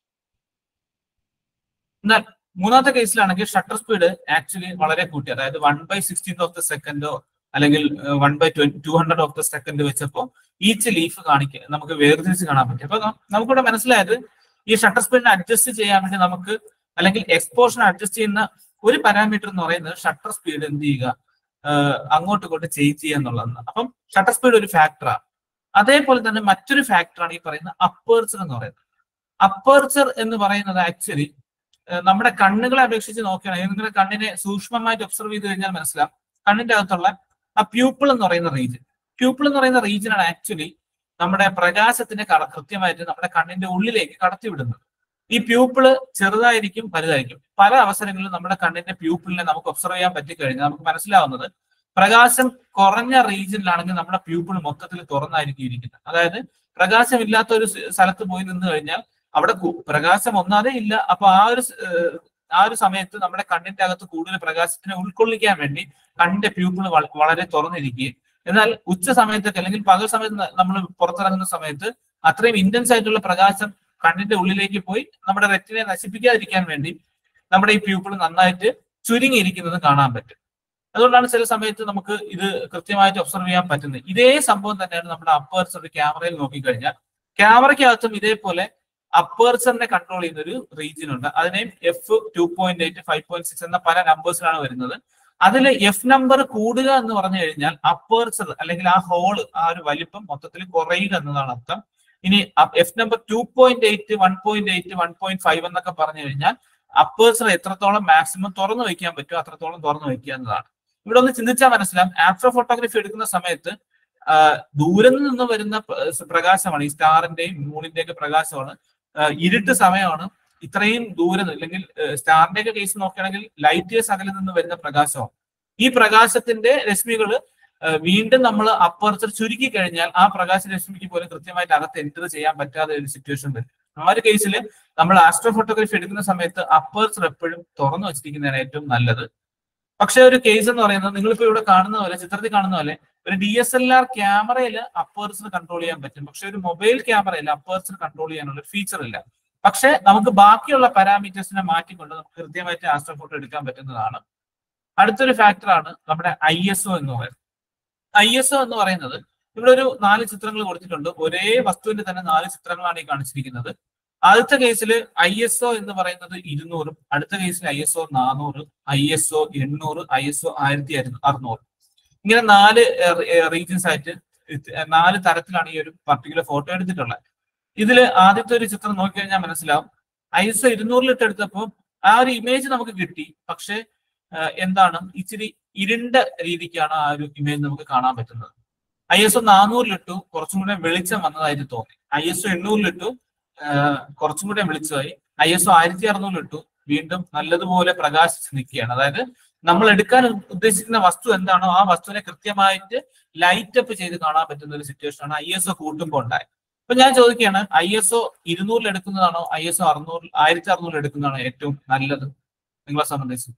എന്നാൽ മൂന്നാമത്തെ കേസിലാണെങ്കിൽ ഷട്ടർ സ്പീഡ് ആക്ച്വലി വളരെ കൂട്ടി അതായത് one by sixteen of the സെക്കൻഡോ അല്ലെങ്കിൽ one by two hundred of the second വെച്ചപ്പോൾ ഈച്ച് ലീഫ് കാണിക്കുക നമുക്ക് വേർതിരിച്ച് കാണാൻ പറ്റും അപ്പൊ നമുക്കിവിടെ മനസ്സിലായത് ഈ ഷട്ടർ സ്പീഡിനെ അഡ്ജസ്റ്റ് ചെയ്യാൻ വേണ്ടി നമുക്ക് അല്ലെങ്കിൽ എക്സ്പോഷനെ അഡ്ജസ്റ്റ് ചെയ്യുന്ന ഒരു പാരാമീറ്റർ എന്ന് പറയുന്നത് ഷട്ടർ സ്പീഡ് എന്ത് ചെയ്യുക അങ്ങോട്ടും ഇങ്ങോട്ടും ചേഞ്ച് ചെയ്യുക എന്നുള്ളതാണ് അപ്പം ഷട്ടർ സ്പീഡ് ഒരു ഫാക്ടറാണ് അതേപോലെ തന്നെ മറ്റൊരു ഫാക്ടറാണ് ഈ പറയുന്ന അപ്പേർച്ചർ എന്ന് പറയുന്നത് അപ്പേർച്ചർ എന്ന് പറയുന്നത് ആക്ച്വലി ഏഹ് നമ്മുടെ കണ്ണുകളെ അപേക്ഷിച്ച് നോക്കുകയാണെങ്കിൽ നിങ്ങളുടെ കണ്ണിനെ സൂക്ഷ്മമായിട്ട് ഒബ്സർവ് ചെയ്ത് കഴിഞ്ഞാൽ മനസ്സിലാവും കണ്ണിന്റെ അകത്തുള്ള ആ പ്യൂപ്പിൾ എന്ന് പറയുന്ന റീജിയൻ പ്യൂപ്പിൾ എന്ന് പറയുന്ന റീജിയൻ ആണ് ആക്ച്വലി നമ്മുടെ പ്രകാശത്തിന്റെ കട- കൃത്യമായിട്ട് നമ്മുടെ കണ്ണിന്റെ ഉള്ളിലേക്ക് കടത്തിവിടുന്നത് ഈ പ്യൂപ്പിള് ചെറുതായിരിക്കും വലുതായിരിക്കും പല അവസരങ്ങളിലും നമ്മുടെ കണ്ണിന്റെ പ്യൂപ്പിളിനെ നമുക്ക് ഒബ്സർവ് ചെയ്യാൻ പറ്റിക്കഴിഞ്ഞാൽ നമുക്ക് മനസ്സിലാവുന്നത് പ്രകാശം കുറഞ്ഞ റീജിയനിലാണെങ്കിൽ നമ്മുടെ പ്യൂപ്പിൾ മൊത്തത്തിൽ തുറന്നായിരിക്കും ഇരിക്കുന്നത് അതായത് പ്രകാശമില്ലാത്ത ഒരു സ് സ്ഥലത്ത് പോയി നിന്ന് കഴിഞ്ഞാൽ അവിടെ കു- പ്രകാശം ഒന്നാതെ ഇല്ല അപ്പൊ ആ ഒരു സ്- ഏഹ് ആ ഒരു സമയത്ത് നമ്മുടെ കണ്ണിന്റെ അകത്ത് കൂടുതൽ പ്രകാശത്തിനെ ഉൾക്കൊള്ളിക്കാൻ വേണ്ടി കണ്ണിന്റെ പ്യൂപ്പിൾ വളരെ തുറന്നിരിക്കുകയും എന്നാൽ ഉച്ച സമയത്തൊക്കെ അല്ലെങ്കിൽ പകൽ സമയത്ത് നമ്മൾ പുറത്തിറങ്ങുന്ന സമയത്ത് അത്രയും ഇന്റൻസ് ആയിട്ടുള്ള പ്രകാശം കണ്ണിന്റെ ഉള്ളിലേക്ക് പോയി നമ്മുടെ റെറ്റിനെ നശിപ്പിക്കാതിരിക്കാൻ വേണ്ടി നമ്മുടെ ഈ പ്യൂപ്പിൾ നന്നായിട്ട് ചുരുങ്ങിയിരിക്കുന്നത് കാണാൻ പറ്റും അതുകൊണ്ടാണ് ചില സമയത്ത് നമുക്ക് ഇത് കൃത്യമായിട്ട് ഒബ്സർവ് ചെയ്യാൻ പറ്റുന്നത് ഇതേ സംഭവം തന്നെയാണ് നമ്മുടെ അപ്പേർച്ചർ ഒരു ക്യാമറയിൽ നോക്കിക്കഴിഞ്ഞാൽ ക്യാമറയ്ക്കകത്തും ഇതേപോലെ അപ്പേർച്ചറിനെ കൺട്രോൾ ചെയ്യുന്ന ഒരു റീജിയൻ ഉണ്ട് അതിനെ F two point eight five point six എന്ന പല നമ്പേഴ്സിലാണ് വരുന്നത് അതിൽ എഫ് നമ്പർ കൂടുക എന്ന് പറഞ്ഞു കഴിഞ്ഞാൽ അപ്പേർച്ചർ അല്ലെങ്കിൽ ആ ഹോള് ആ ഒരു വലിപ്പം മൊത്തത്തിൽ കുറയുക എന്നതാണ് അർത്ഥം ഇനി F number two point eight one point eight one point five എന്നൊക്കെ പറഞ്ഞു കഴിഞ്ഞാൽ അപ്പേഴ്സർ എത്രത്തോളം മാക്സിമം തുറന്നു വയ്ക്കാൻ പറ്റുമോ അത്രത്തോളം തുറന്നു വയ്ക്കുക എന്നതാണ് ഇവിടെ ഒന്ന് ചിന്തിച്ചാൽ മനസ്സിലാവും ആസ്ട്രോ ഫോട്ടോഗ്രാഫി എടുക്കുന്ന സമയത്ത് ആ, ദൂരെ നിന്ന് വരുന്ന പ്ര- പ്രകാശമാണ് ഈ സ്റ്റാറിന്റെയും മൂണിന്റെയും ഒക്കെ പ്രകാശമാണ് ആ, ഇരുട്ട് സമയമാണ് ഇത്രയും ദൂരെ നിന്ന് അല്ലെങ്കിൽ സ്റ്റാറിന്റെ ഒക്കെ കേസ് നോക്കുകയാണെങ്കിൽ ലൈറ്റ് ഇയേഴ്സ് അകലിൽ നിന്ന് വരുന്ന പ്രകാശമാണ് ഈ പ്രകാശത്തിന്റെ രശ്മികൾ വീണ്ടും നമ്മൾ അപ്പർച്ചർ ചുരുക്കി കഴിഞ്ഞാൽ ആ പ്രകാശ രശ്മിക്ക് പോലും കൃത്യമായിട്ട് അകത്ത് എൻറ്റർ ചെയ്യാൻ പറ്റാത്ത ഒരു സിറ്റുവേഷൻ വരും ആ ഒരു കേസിൽ നമ്മൾ ആസ്ട്രോ ഫോട്ടോഗ്രാഫി എടുക്കുന്ന സമയത്ത് അപ്പേർച്ചർ എപ്പോഴും തുറന്നു വെച്ചിരിക്കുന്നതാണ് ഏറ്റവും നല്ലത് പക്ഷെ ഒരു കേസ് എന്ന് പറയുന്നത് നിങ്ങളിപ്പോ ഇവിടെ കാണുന്ന പോലെ ചിത്രത്തിൽ കാണുന്ന പോലെ ഒരു ഡി എസ് എൽ ആർ ക്യാമറയിൽ അപ്പേർച്ചർ കൺട്രോൾ ചെയ്യാൻ പറ്റും പക്ഷെ ഒരു മൊബൈൽ ക്യാമറയിൽ അപ്പേർച്ചർ കൺട്രോൾ ചെയ്യാനുള്ള ഫീച്ചർ ഇല്ല പക്ഷെ നമുക്ക് ബാക്കിയുള്ള പാരാമീറ്റേഴ്സിനെ മാറ്റിക്കൊണ്ട് നമുക്ക് കൃത്യമായിട്ട് ആസ്ട്രോ ഫോട്ടോ എടുക്കാൻ പറ്റുന്നതാണ് അടുത്തൊരു ഫാക്ടറാണ് നമ്മുടെ ഐ എസ് ഒ എന്ന് പറയുന്നത് ഐ എസ് ഒ എന്ന് പറയുന്നത് ഇവിടെ ഒരു നാല് ചിത്രങ്ങൾ കൊടുത്തിട്ടുണ്ട് ഒരേ വസ്തുവിന്റെ തന്നെ നാല് ചിത്രങ്ങളാണ് ഈ കാണിച്ചിരിക്കുന്നത് ആദ്യത്തെ കേസിൽ ഐ എസ് ഒ എന്ന് പറയുന്നത് ഇരുന്നൂറും അടുത്ത കേസിൽ ഐ എസ് ഒ നാനൂറ് ഐ എസ് ഒ എണ്ണൂറ് ഐ എസ് ഒ ആയിരത്തി അറുന്നൂറ് ഇങ്ങനെ നാല് റീജിയൻസ് ആയിട്ട് ഇത് നാല് തരത്തിലാണ് ഈ ഒരു പർട്ടിക്കുലർ ഫോട്ടോ എടുത്തിട്ടുള്ളത് ഇതിൽ ആദ്യത്തെ ഒരു ചിത്രം നോക്കിക്കഴിഞ്ഞാൽ മനസ്സിലാവും ഐ എസ് ഒ ഇരുന്നൂറിലിട്ട് എടുത്തപ്പോൾ ആ ഒരു ഇമേജ് നമുക്ക് കിട്ടി പക്ഷെ ആ, എന്താണ് ഇച്ചിരി ഇരുണ്ട രീതിക്കാണ് ആ ഒരു ഇമേജ് നമുക്ക് കാണാൻ പറ്റുന്നത് ഐ എസ് ഒ നാനൂറിലിട്ടു കുറച്ചും കൂടെ വെളിച്ചം വന്നതായിട്ട് തോന്നി ഐ എസ് ഒ എണ്ണൂറിലിട്ടു ആ, കുറച്ചും കൂടെ വെളിച്ചമായി ഐ എസ് ഒ ആയിരത്തി അറുന്നൂറിലിട്ടു വീണ്ടും നല്ലതുപോലെ പ്രകാശിച്ച് നിൽക്കുകയാണ് അതായത് നമ്മൾ എടുക്കാൻ ഉദ്ദേശിക്കുന്ന വസ്തു എന്താണോ ആ വസ്തുവിനെ കൃത്യമായിട്ട് ലൈറ്റ് അപ്പ് ചെയ്ത് കാണാൻ പറ്റുന്ന ഒരു സിറ്റുവേഷൻ ആണ് ഐ എസ് ഒ കൂട്ടുമ്പോൾ ഉണ്ടായത് അപ്പൊ ഞാൻ ചോദിക്കുകയാണ് ഐ എസ് ഒ ഇരുന്നൂറിൽ എടുക്കുന്നതാണോ ഐ എസ് ഒ അറുന്നൂറിൽ ആയിരത്തി അറുന്നൂറിൽ എടുക്കുന്നതാണോ ഏറ്റവും നല്ലത് നിങ്ങളെ സംബന്ധിച്ച്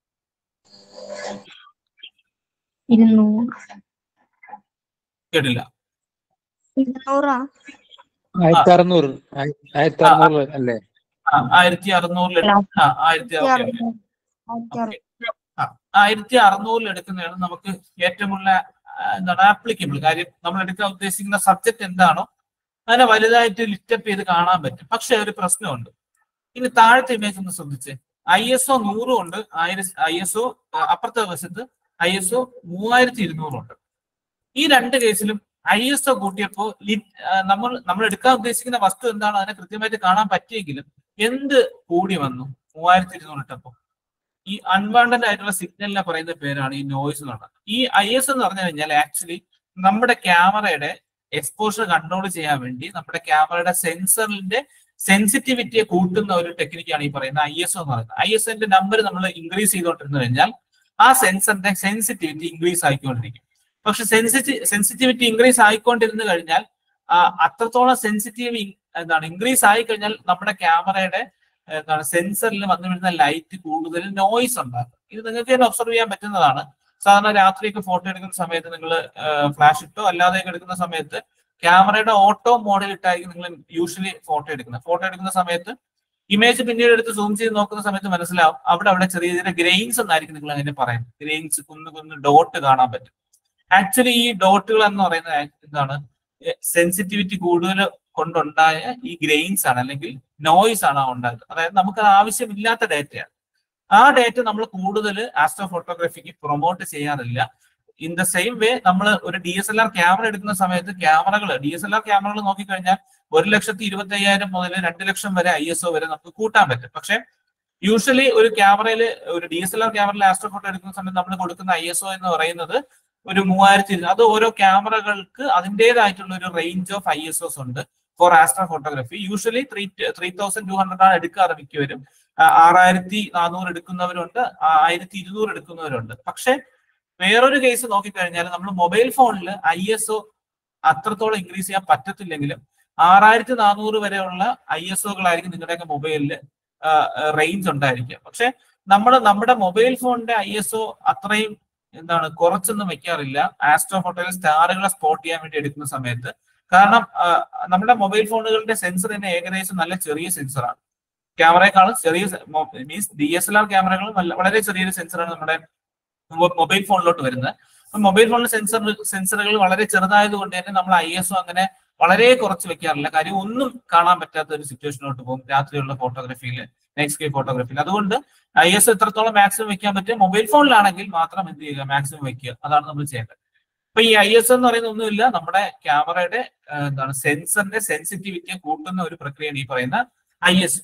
ഇരുന്നൂറ് കേട്ടില്ല ഇരുന്നൂറാ ആയിരത്തി അറുന്നൂറ് ആയി- ആയിരത്തി അറുന്നൂറ് അല്ലേ ആ, ആയിരത്തി അറുന്നൂറിൽ ആ ആയിരത്തി ഓക്കെ ഓക്കെ ആ, ആയിരത്തി അറുന്നൂറിൽ എടുക്കുന്നതാണ് നമുക്ക് ഏറ്റവും കൂടുതൽ ആ, എന്താണ് ആപ്ലിക്കബിൾ കാര്യം നമ്മൾ എടുക്കാൻ ഉദ്ദേശിക്കുന്ന സബ്ജക്ട് എന്താണോ അതിനെ വലുതായിട്ട് ലിറ്റപ്പ് ചെയ്ത് കാണാൻ പറ്റും പക്ഷെ ഒരു പ്രശ്നമുണ്ട് ഇനി താഴത്തെ ഇമേജ് ഒന്ന് ശ്രദ്ധിച്ച് ഐ എസ് ഒ നൂറും ഉണ്ട് ഐ എസ് ഒ അപ്പുറത്തെ വശത്ത് ഐ എസ് ഒ മൂവായിരത്തി ഇരുന്നൂറും ഉണ്ട് ഈ രണ്ട് കേസിലും ഐ എസ് ഒ കൂട്ടിയപ്പോൾ നമ്മൾ നമ്മൾ എടുക്കാൻ ഉദ്ദേശിക്കുന്ന വസ്തു എന്താണ് അതിനെ കൃത്യമായിട്ട് കാണാൻ പറ്റിയെങ്കിലും എന്ത് കൂടി വന്നു മൂവായിരത്തി ഇരുന്നൂറ് ഇട്ടപ്പോൾ ഈ അൺവാണ്ടഡ് ആയിട്ടുള്ള സിഗ്നലിനെ പറയുന്ന പേരാണ് ഈ നോയ്സ് എന്നുള്ളത് ഈ ഐ എസ് എന്ന് പറഞ്ഞു കഴിഞ്ഞാൽ ആക്ച്വലി നമ്മുടെ ക്യാമറയുടെ എക്സ്പോഷർ കൺട്രോൾ ചെയ്യാൻ വേണ്ടി നമ്മുടെ ക്യാമറയുടെ സെൻസറിന്റെ സെൻസിറ്റിവിറ്റിയെ കൂട്ടുന്ന ഒരു ടെക്നിക്കാണ് ഈ പറയുന്ന ഐ എസ് എന്ന് പറയുന്നത് ഐ എസ് എന്റെ നമ്പർ നമ്മൾ ഇൻക്രീസ് ചെയ്തുകൊണ്ടിരുന്നു കഴിഞ്ഞാൽ ആ സെൻസറിന്റെ സെൻസിറ്റിവിറ്റി ഇൻക്രീസ് ആയിക്കൊണ്ടിരിക്കും പക്ഷെ സെൻസിറ്റി സെൻസിറ്റിവിറ്റി ഇൻക്രീസ് ആയിക്കൊണ്ടിരുന്നു കഴിഞ്ഞാൽ ആ, അത്രത്തോളം സെൻസിറ്റീവ് എന്താണ് ഇൻക്രീസ് ആയി കഴിഞ്ഞാൽ നമ്മുടെ ക്യാമറയുടെ എന്താണ് സെൻസറിൽ വന്നു വരുന്ന ലൈറ്റ് കൂടുതൽ നോയ്സ് ഉണ്ടാകും ഇത് നിങ്ങൾക്ക് തന്നെ ഒബ്സർവ് ചെയ്യാൻ പറ്റുന്നതാണ് സാധാരണ രാത്രിയൊക്കെ ഫോട്ടോ എടുക്കുന്ന സമയത്ത് നിങ്ങൾ ഫ്ലാഷ് ഇട്ടോ അല്ലാതെയൊക്കെ എടുക്കുന്ന സമയത്ത് ക്യാമറയുടെ ഓട്ടോ മോഡിൽ ഇട്ടായിരിക്കും നിങ്ങൾ യൂഷ്വലി ഫോട്ടോ എടുക്കുന്നത് ഫോട്ടോ എടുക്കുന്ന സമയത്ത് ഇമേജ് പിന്നീട് എടുത്ത് സൂം ചെയ്ത് നോക്കുന്ന സമയത്ത് മനസ്സിലാവും അവിടെ അവിടെ ചെറിയ ചെറിയ ഗ്രെയിൻസ് എന്നായിരിക്കും നിങ്ങൾ അതിനെ പറയുന്നത് ഗ്രെയിൻസ് കുന്ന് കുന്ന് ഡോട്ട് കാണാൻ പറ്റും ആക്ച്വലി ഈ ഡോട്ടുകൾ എന്ന് പറയുന്നത് എന്താണ് സെൻസിറ്റിവിറ്റി കൂടുതൽ കൊണ്ടുണ്ടായ ഈ ഗ്രെയിൻസ് ആണ് അല്ലെങ്കിൽ നോയ്സ് ആണ് ആ ഉണ്ടായത് അതായത് നമുക്ക് അത് ആവശ്യമില്ലാത്ത ഡേറ്റയാണ് ആ ഡേറ്റ നമ്മൾ കൂടുതൽ ആസ്ട്രോ ഫോട്ടോഗ്രാഫിക്ക് പ്രൊമോട്ട് ചെയ്യാറില്ല ഇൻ ദ സെയിം വേ നമ്മൾ ഒരു D S L R camera എടുക്കുന്ന സമയത്ത് ക്യാമറകൾ ഡി എസ് എൽ ആർ ക്യാമറകൾ നോക്കിക്കഴിഞ്ഞാൽ ഒരു ലക്ഷത്തി ഇരുപത്തി അയ്യായിരം മുതൽ രണ്ട് ലക്ഷം വരെ ഐ എസ് ഒ വരെ നമുക്ക് കൂട്ടാൻ പറ്റും പക്ഷെ യൂഷ്വലി ഒരു ക്യാമറയിൽ ഒരു ഡി എസ് എൽ ആർ ക്യാമറയിൽ ആസ്ട്രോ ഫോട്ടോ എടുക്കുന്ന സമയത്ത് നമ്മൾ കൊടുക്കുന്ന ഐ എസ് ഒ എന്ന് പറയുന്നത് ഒരു മൂവായിരത്തി ഇരുന്നൂറ് അത് ഓരോ ക്യാമറകൾക്ക് അതിൻ്റെതായിട്ടുള്ള ഒരു range of I S O's ഉണ്ട് for astro photography usually three three thousand two hundred ആണ് എടുക്കാറ് മിക്കവരും ആ, ആറായിരത്തി നാനൂറ് എടുക്കുന്നവരുണ്ട് ആ, ആയിരത്തി ഇരുന്നൂറ് എടുക്കുന്നവരുണ്ട് പക്ഷെ വേറൊരു കേസ് നോക്കിക്കഴിഞ്ഞാൽ നമ്മൾ മൊബൈൽ ഫോണിൽ ഐ എസ് ഒ അത്രത്തോളം ഇൻക്രീസ് ചെയ്യാൻ പറ്റത്തില്ലെങ്കിലും ആറായിരത്തി നാനൂറ് വരെയുള്ള ഐ എസ് ഒകളായിരിക്കും നിങ്ങളുടെയൊക്കെ മൊബൈലിൽ റേഞ്ച് ഉണ്ടായിരിക്കുക പക്ഷെ നമ്മൾ നമ്മുടെ മൊബൈൽ ഫോണിന്റെ ഐ എസ് ഒ അത്രയും എന്താണ് കുറച്ചൊന്നും വെക്കാറില്ല ആസ്ട്രോ ഫോട്ടോയിൽ സ്റ്റാറുകളെ സ്പോട്ട് ചെയ്യാൻ വേണ്ടി എടുക്കുന്ന സമയത്ത് കാരണം ആ, നമ്മുടെ മൊബൈൽ ഫോണുകളുടെ സെൻസർ തന്നെ ഏകദേശം നല്ല ചെറിയ സെൻസറാണ് ക്യാമറയെക്കാളും ചെറിയ means D S L R ക്യാമറകൾ വളരെ ചെറിയൊരു സെൻസറാണ് നമ്മുടെ മൊബൈൽ ഫോണിലോട്ട് വരുന്നത് മൊബൈൽ ഫോണിലെ സെൻസർ സെൻസറുകൾ വളരെ ചെറുതായതുകൊണ്ട് തന്നെ നമ്മൾ ഐ എസ് ഒ അങ്ങനെ വളരെ കുറച്ച് വെക്കാറില്ല കാര്യം ഒന്നും കാണാൻ പറ്റാത്ത ഒരു സിറ്റുവേഷനിലോട്ട് പോകും രാത്രിയുള്ള ഫോട്ടോഗ്രാഫിയിൽ നൈറ്റ് സ്കൈ ഫോട്ടോഗ്രാഫിയിൽ അതുകൊണ്ട് ഐ എസ് എത്രത്തോളം മാക്സിമം വെക്കാൻ പറ്റും മൊബൈൽ ഫോണിലാണെങ്കിൽ മാത്രം എന്ത് ചെയ്യുക മാക്സിമം വെക്കുക അതാണ് നമ്മൾ ചെയ്യേണ്ടത് അപ്പൊ ഈ ഐ എസ് എന്ന് പറയുന്ന ഒന്നുമില്ല നമ്മുടെ ക്യാമറയുടെ ആ, എന്താണ് സെൻസറിന്റെ സെൻസിറ്റിവിറ്റി കൂട്ടുന്ന ഒരു പ്രക്രിയയാണ് ഈ പറയുന്ന ഐ എസ്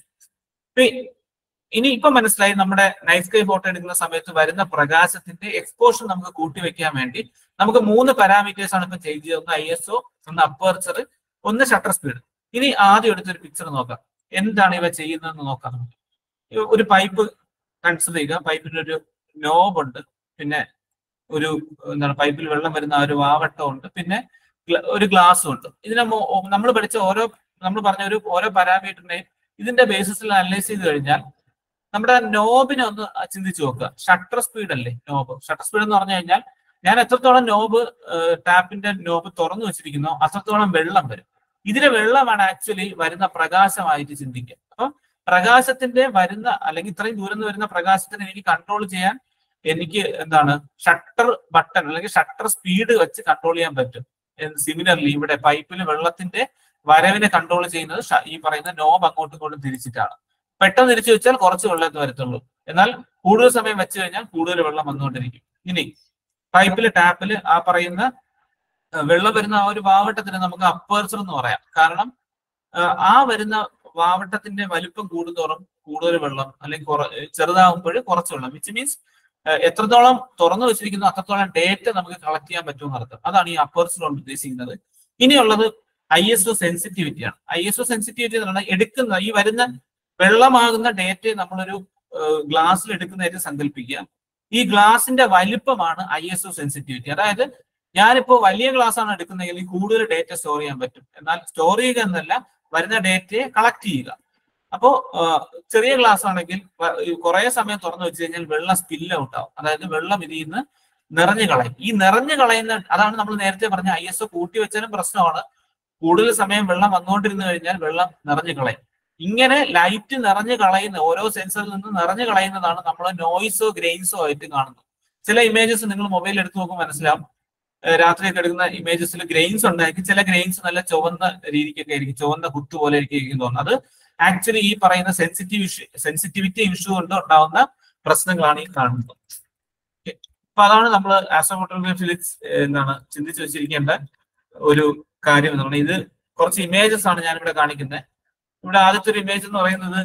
ഇനി ഇപ്പൊ മനസ്സിലായി നമ്മുടെ നൈറ്റ് സ്കൈ ഫോട്ടോ എടുക്കുന്ന സമയത്ത് വരുന്ന പ്രകാശത്തിന്റെ എക്സ്പോഷർ നമുക്ക് കൂട്ടി വെക്കാൻ വേണ്ടി നമുക്ക് മൂന്ന് പാരാമീറ്റേഴ്സ് ആണ് ഇപ്പൊ ചേഞ്ച് ചെയ്യുന്നത് ഒന്ന് ഐ എസ് ഒ ഒന്ന് അപ്പർച്ചർ ഒന്ന് ഷട്ടർ സ്പീഡ് ഇനി ആദ്യം എടുത്തൊരു പിക്ചർ നോക്കാം എന്താണ് ഇവ ചെയ്യുന്നതെന്ന് നോക്കാം നമുക്ക്. ഇ- ഒരു പൈപ്പ് കൺസിഡർ ചെയ്യുക പൈപ്പിന്റെ ഒരു നോബ് ഉണ്ട് പിന്നെ ഒരു എന്താണ് പൈപ്പിൽ വെള്ളം വരുന്ന ആ ഒരു വാവട്ടം ഉണ്ട് പിന്നെ ഗ്ല- ഒരു ഗ്ലാസ്സും ഉണ്ട് ഇതിനെ നമ്മൾ പഠിച്ച ഓരോ നമ്മൾ പറഞ്ഞ ഒരു ഓരോ പാരാമീറ്ററിനെയും ഇതിന്റെ ബേസിസിൽ അനലൈസ് ചെയ്ത് കഴിഞ്ഞാൽ നമ്മുടെ നോബിനെ ഒന്ന് ചിന്തിച്ചു നോക്കുക ഷട്ടർ സ്പീഡ് അല്ലേ നോബ് ഷട്ടർ സ്പീഡ് എന്ന് പറഞ്ഞു കഴിഞ്ഞാൽ ഞാൻ എത്രത്തോളം നോബ് ടാപ്പിന്റെ നോബ് തുറന്നു വെച്ചിരിക്കുന്നോ അത്രത്തോളം വെള്ളം വരും ഇതിലെ വെള്ളമാണ് ആക്ച്വലി വരുന്ന പ്രകാശമായിട്ട് ചിന്തിക്കുക അപ്പൊ പ്രകാശത്തിന്റെ വരുന്ന അല്ലെങ്കിൽ ഇത്രയും ദൂരം നിന്ന് വരുന്ന പ്രകാശത്തിന് എനിക്ക് കൺട്രോൾ ചെയ്യാൻ എനിക്ക് എന്താണ് ഷട്ടർ ബട്ടൺ അല്ലെങ്കിൽ ഷട്ടർ സ്പീഡ് വെച്ച് കൺട്രോൾ ചെയ്യാൻ പറ്റും സിമിലർലി ഇവിടെ പൈപ്പിൽ വെള്ളത്തിന്റെ വരവിനെ കൺട്രോൾ ചെയ്യുന്നത് ഷ- ഈ പറയുന്ന നോബ് അങ്ങോട്ടും ഇങ്ങോട്ടും തിരിച്ചിട്ടാണ് പെട്ടെന്ന് തിരിച്ചു വെച്ചാൽ കുറച്ച് വെള്ളത്തെ വരത്തുള്ളൂ എന്നാൽ കൂടുതൽ സമയം വെച്ച് കഴിഞ്ഞാൽ കൂടുതൽ വെള്ളം വന്നുകൊണ്ടിരിക്കും ഇനി പൈപ്പില് ടാപ്പില് ആ പറയുന്ന അഹ് വെള്ളം വരുന്ന ആ ഒരു വാവട്ടത്തിന് നമുക്ക് അപ്പേർച്ചർ എന്ന് പറയാം കാരണം അഹ് ആ വരുന്ന വാവട്ടത്തിന്റെ വലിപ്പം കൂടുന്തോറും കൂടുതൽ വെള്ളം അല്ലെങ്കിൽ കുറ- ചെറുതാകുമ്പോൾ കുറച്ച് വെള്ളം വിച്ച് മീൻസ് എത്രത്തോളം തുറന്നു വെച്ചിരിക്കുന്നു അത്രത്തോളം ഡേറ്റ നമുക്ക് കളക്ട് ചെയ്യാൻ പറ്റുമെന്ന് അർത്ഥം അതാണ് ഈ അപ്പേർച്ചർ കൊണ്ട് ഉദ്ദേശിക്കുന്നത് ഇനിയുള്ളത് ഐ എസ് ഒ സെൻസിറ്റിവിറ്റിയാണ് ഐ എസ് ഒ സെൻസിറ്റിവിറ്റി എന്ന് പറഞ്ഞാൽ എടുക്കുന്ന ഈ വരുന്ന വെള്ളമാകുന്ന ഡേറ്റയെ നമ്മളൊരു ഗ്ലാസ്സിൽ എടുക്കുന്നതായിട്ട് സങ്കല്പിക്കുക ഈ ഗ്ലാസിന്റെ വലിപ്പമാണ് ഐ എസ് ഒ സെൻസിറ്റിവിറ്റി അതായത് ഞാനിപ്പോ വലിയ ഗ്ലാസ് ആണ് എടുക്കുന്നതെങ്കിൽ കൂടുതൽ ഡേറ്റ സ്റ്റോർ ചെയ്യാൻ പറ്റും എന്നാൽ സ്റ്റോർ ചെയ്യുക എന്നല്ല വരുന്ന ഡേറ്റയെ കളക്ട് ചെയ്യുക അപ്പോ ആ, ചെറിയ ഗ്ലാസ് ആണെങ്കിൽ കുറെ സമയം തുറന്നു വെച്ച് കഴിഞ്ഞാൽ വെള്ളം സ്പിൽ ഔട്ട് ആവും അതായത് വെള്ളം ഇതിൽ നിന്ന് നിറഞ്ഞു കളയും ഈ നിറഞ്ഞു കളയുന്ന അതാണ് നമ്മൾ നേരത്തെ പറഞ്ഞ ഐ എസ് ഒ കൂട്ടി വെച്ചാലും പ്രശ്നമാണ് കൂടുതൽ സമയം വെള്ളം വന്നുകൊണ്ടിരുന്നു കഴിഞ്ഞാൽ വെള്ളം നിറഞ്ഞു കളയും ഇങ്ങനെ ലൈറ്റ് നിറഞ്ഞു കളയുന്ന ഓരോ സെൻസറിൽ നിന്ന് നിറഞ്ഞു കളയുന്നതാണ് നമ്മൾ നോയിസോ ഗ്രെയിൻസോ ആയിട്ട് കാണുന്നത് ചില ഇമേജസ് നിങ്ങൾ മൊബൈൽ എടുത്ത് നോക്കുമ്പോൾ മനസ്സിലാവും ഏഹ് രാത്രിയൊക്കെ എടുക്കുന്ന ഇമേജസിൽ ഗ്രെയിൻസ് ഉണ്ടായിരിക്കും ചില ഗ്രെയിൻസ് നല്ല ചുവന്ന രീതിക്കൊക്കെ ആയിരിക്കും ചുവന്ന കുത്തു പോലെ ആയിരിക്കും തോന്നുന്നത് അത് ആക്ച്വലി ഈ പറയുന്ന സെൻസിറ്റീവ് ഇഷ്യൂ സെൻസിറ്റിവിറ്റി ഇഷ്യൂ കൊണ്ട് ഉണ്ടാവുന്ന പ്രശ്നങ്ങളാണ് ഈ കാണുന്നത് Okay. അപ്പൊ അതാണ് നമ്മൾ ആസ്ട്രോ ഫോട്ടോഗ്രാഫിയിൽ എന്താണ് ചിന്തിച്ചു വെച്ചിരിക്കേണ്ട ഒരു കാര്യം എന്ന് പറയുന്നത് ഇത് കുറച്ച് ഇമേജസ് ആണ് ഞാൻ ഇവിടെ കാണിക്കുന്നത് ഇവിടെ ആദ്യത്തെ ഒരു ഇമേജ് എന്ന് പറയുന്നത്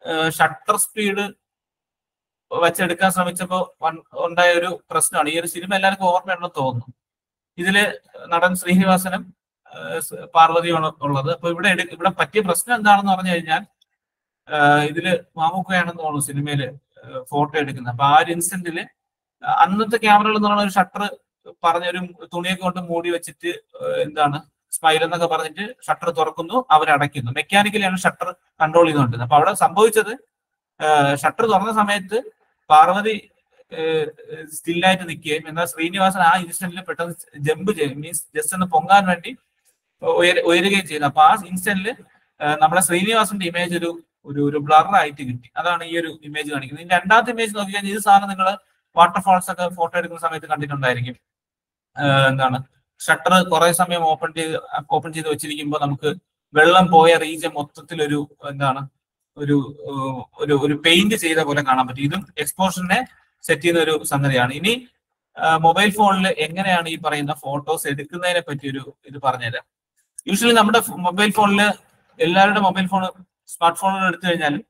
ഷട്ടർ സ്പീഡ് വെച്ചെടുക്കാൻ ശ്രമിച്ചപ്പോൾ വൺ- ഉണ്ടായ ഒരു പ്രശ്നമാണ് ഈ ഒരു സിനിമ എല്ലാവർക്കും ഓർമ്മയുണ്ടെന്ന് തോന്നുന്നു ഇതില് നടൻ ശ്രീനിവാസനും ഏഹ്, സ് പാർവതിയുമാണ് ഉള്ളത് അപ്പൊ ഇവിടെ എടു- ഇവിടെ പറ്റിയ പ്രശ്നം എന്താണെന്ന് പറഞ്ഞു കഴിഞ്ഞാൽ ഏഹ്, ഇതില് മാമുക്കയാണെന്ന് തോന്നുന്നു സിനിമയില് ഫോട്ടോ എടുക്കുന്നത് അപ്പൊ ആ ഒരു ഇൻസിഡന്റില് അന്നത്തെ ക്യാമറകൾ എന്ന് പറയുന്ന ഒരു ഷട്ടർ പറഞ്ഞൊരു തുണിയൊക്കെ കൊണ്ട് മൂടി വെച്ചിട്ട് ഏഹ്, എന്താണ് സ്മൈൽ എന്നൊക്കെ പറഞ്ഞിട്ട് ഷട്ടർ തുറക്കുന്നു അവരടയ്ക്കുന്നു മെക്കാനിക്കലിയാണ് ഷട്ടർ കൺട്രോൾ ചെയ്തുകൊണ്ടിരുന്നത് അപ്പൊ അവിടെ സംഭവിച്ചത് ഷട്ടർ തുറന്ന സമയത്ത് പാർവതി സ്റ്റില്ലായിട്ട് നിൽക്കുകയും എന്നാൽ ശ്രീനിവാസൻ ആ ഇൻസ്റ്റന്റിൽ പെട്ടെന്ന് ജമ്പ് ചെയ്യും മീൻസ് ജസ്റ്റ് ഒന്ന് പൊങ്ങാൻ വേണ്ടി ഉയര- ഉയരുകയും ചെയ്യുന്നു അപ്പൊ ആ ഇൻസ്റ്റന്റിൽ നമ്മുടെ ശ്രീനിവാസന്റെ ഇമേജ് ഒരു ഒരു ഒരു ബ്ലർ ആയിട്ട് കിട്ടി അതാണ് ഈ ഒരു ഇമേജ് കാണിക്കുന്നത് ഇനി രണ്ടാമത്തെ ഇമേജ് നോക്കിക്കഴിഞ്ഞാൽ ഇത് സാധനം നിങ്ങൾ വാട്ടർഫാൾസ് ഒക്കെ ഫോട്ടോ എടുക്കുന്ന സമയത്ത് കണ്ടിട്ടുണ്ടായിരിക്കും ഏഹ് എന്താണ് ഷട്ടർ കുറെ സമയം ഓപ്പൺ ചെയ്ത് ഓപ്പൺ ചെയ്ത് വെച്ചിരിക്കുമ്പോൾ നമുക്ക് വെള്ളം പോയ റീജിയൻ മൊത്തത്തിൽ ഒരു എന്താണ് ഒരു ഏഹ് ഒരു ഒരു പെയിന്റ് ചെയ്ത പോലെ കാണാൻ പറ്റും ഇതും എക്സ്പോഷറിനെ സെറ്റ് ചെയ്യുന്ന ഒരു സംഗതിയാണ് ഇനി മൊബൈൽ ഫോണിൽ എങ്ങനെയാണ് ഈ പറയുന്ന ഫോട്ടോസ് എടുക്കുന്നതിനെ പറ്റി ഒരു ഇത് പറഞ്ഞുതരാം യൂഷ്വലി നമ്മുടെ മൊബൈൽ ഫോണിൽ എല്ലാവരുടെ മൊബൈൽ ഫോൺ സ്മാർട്ട് ഫോണുകൾ എടുത്തു കഴിഞ്ഞാൽ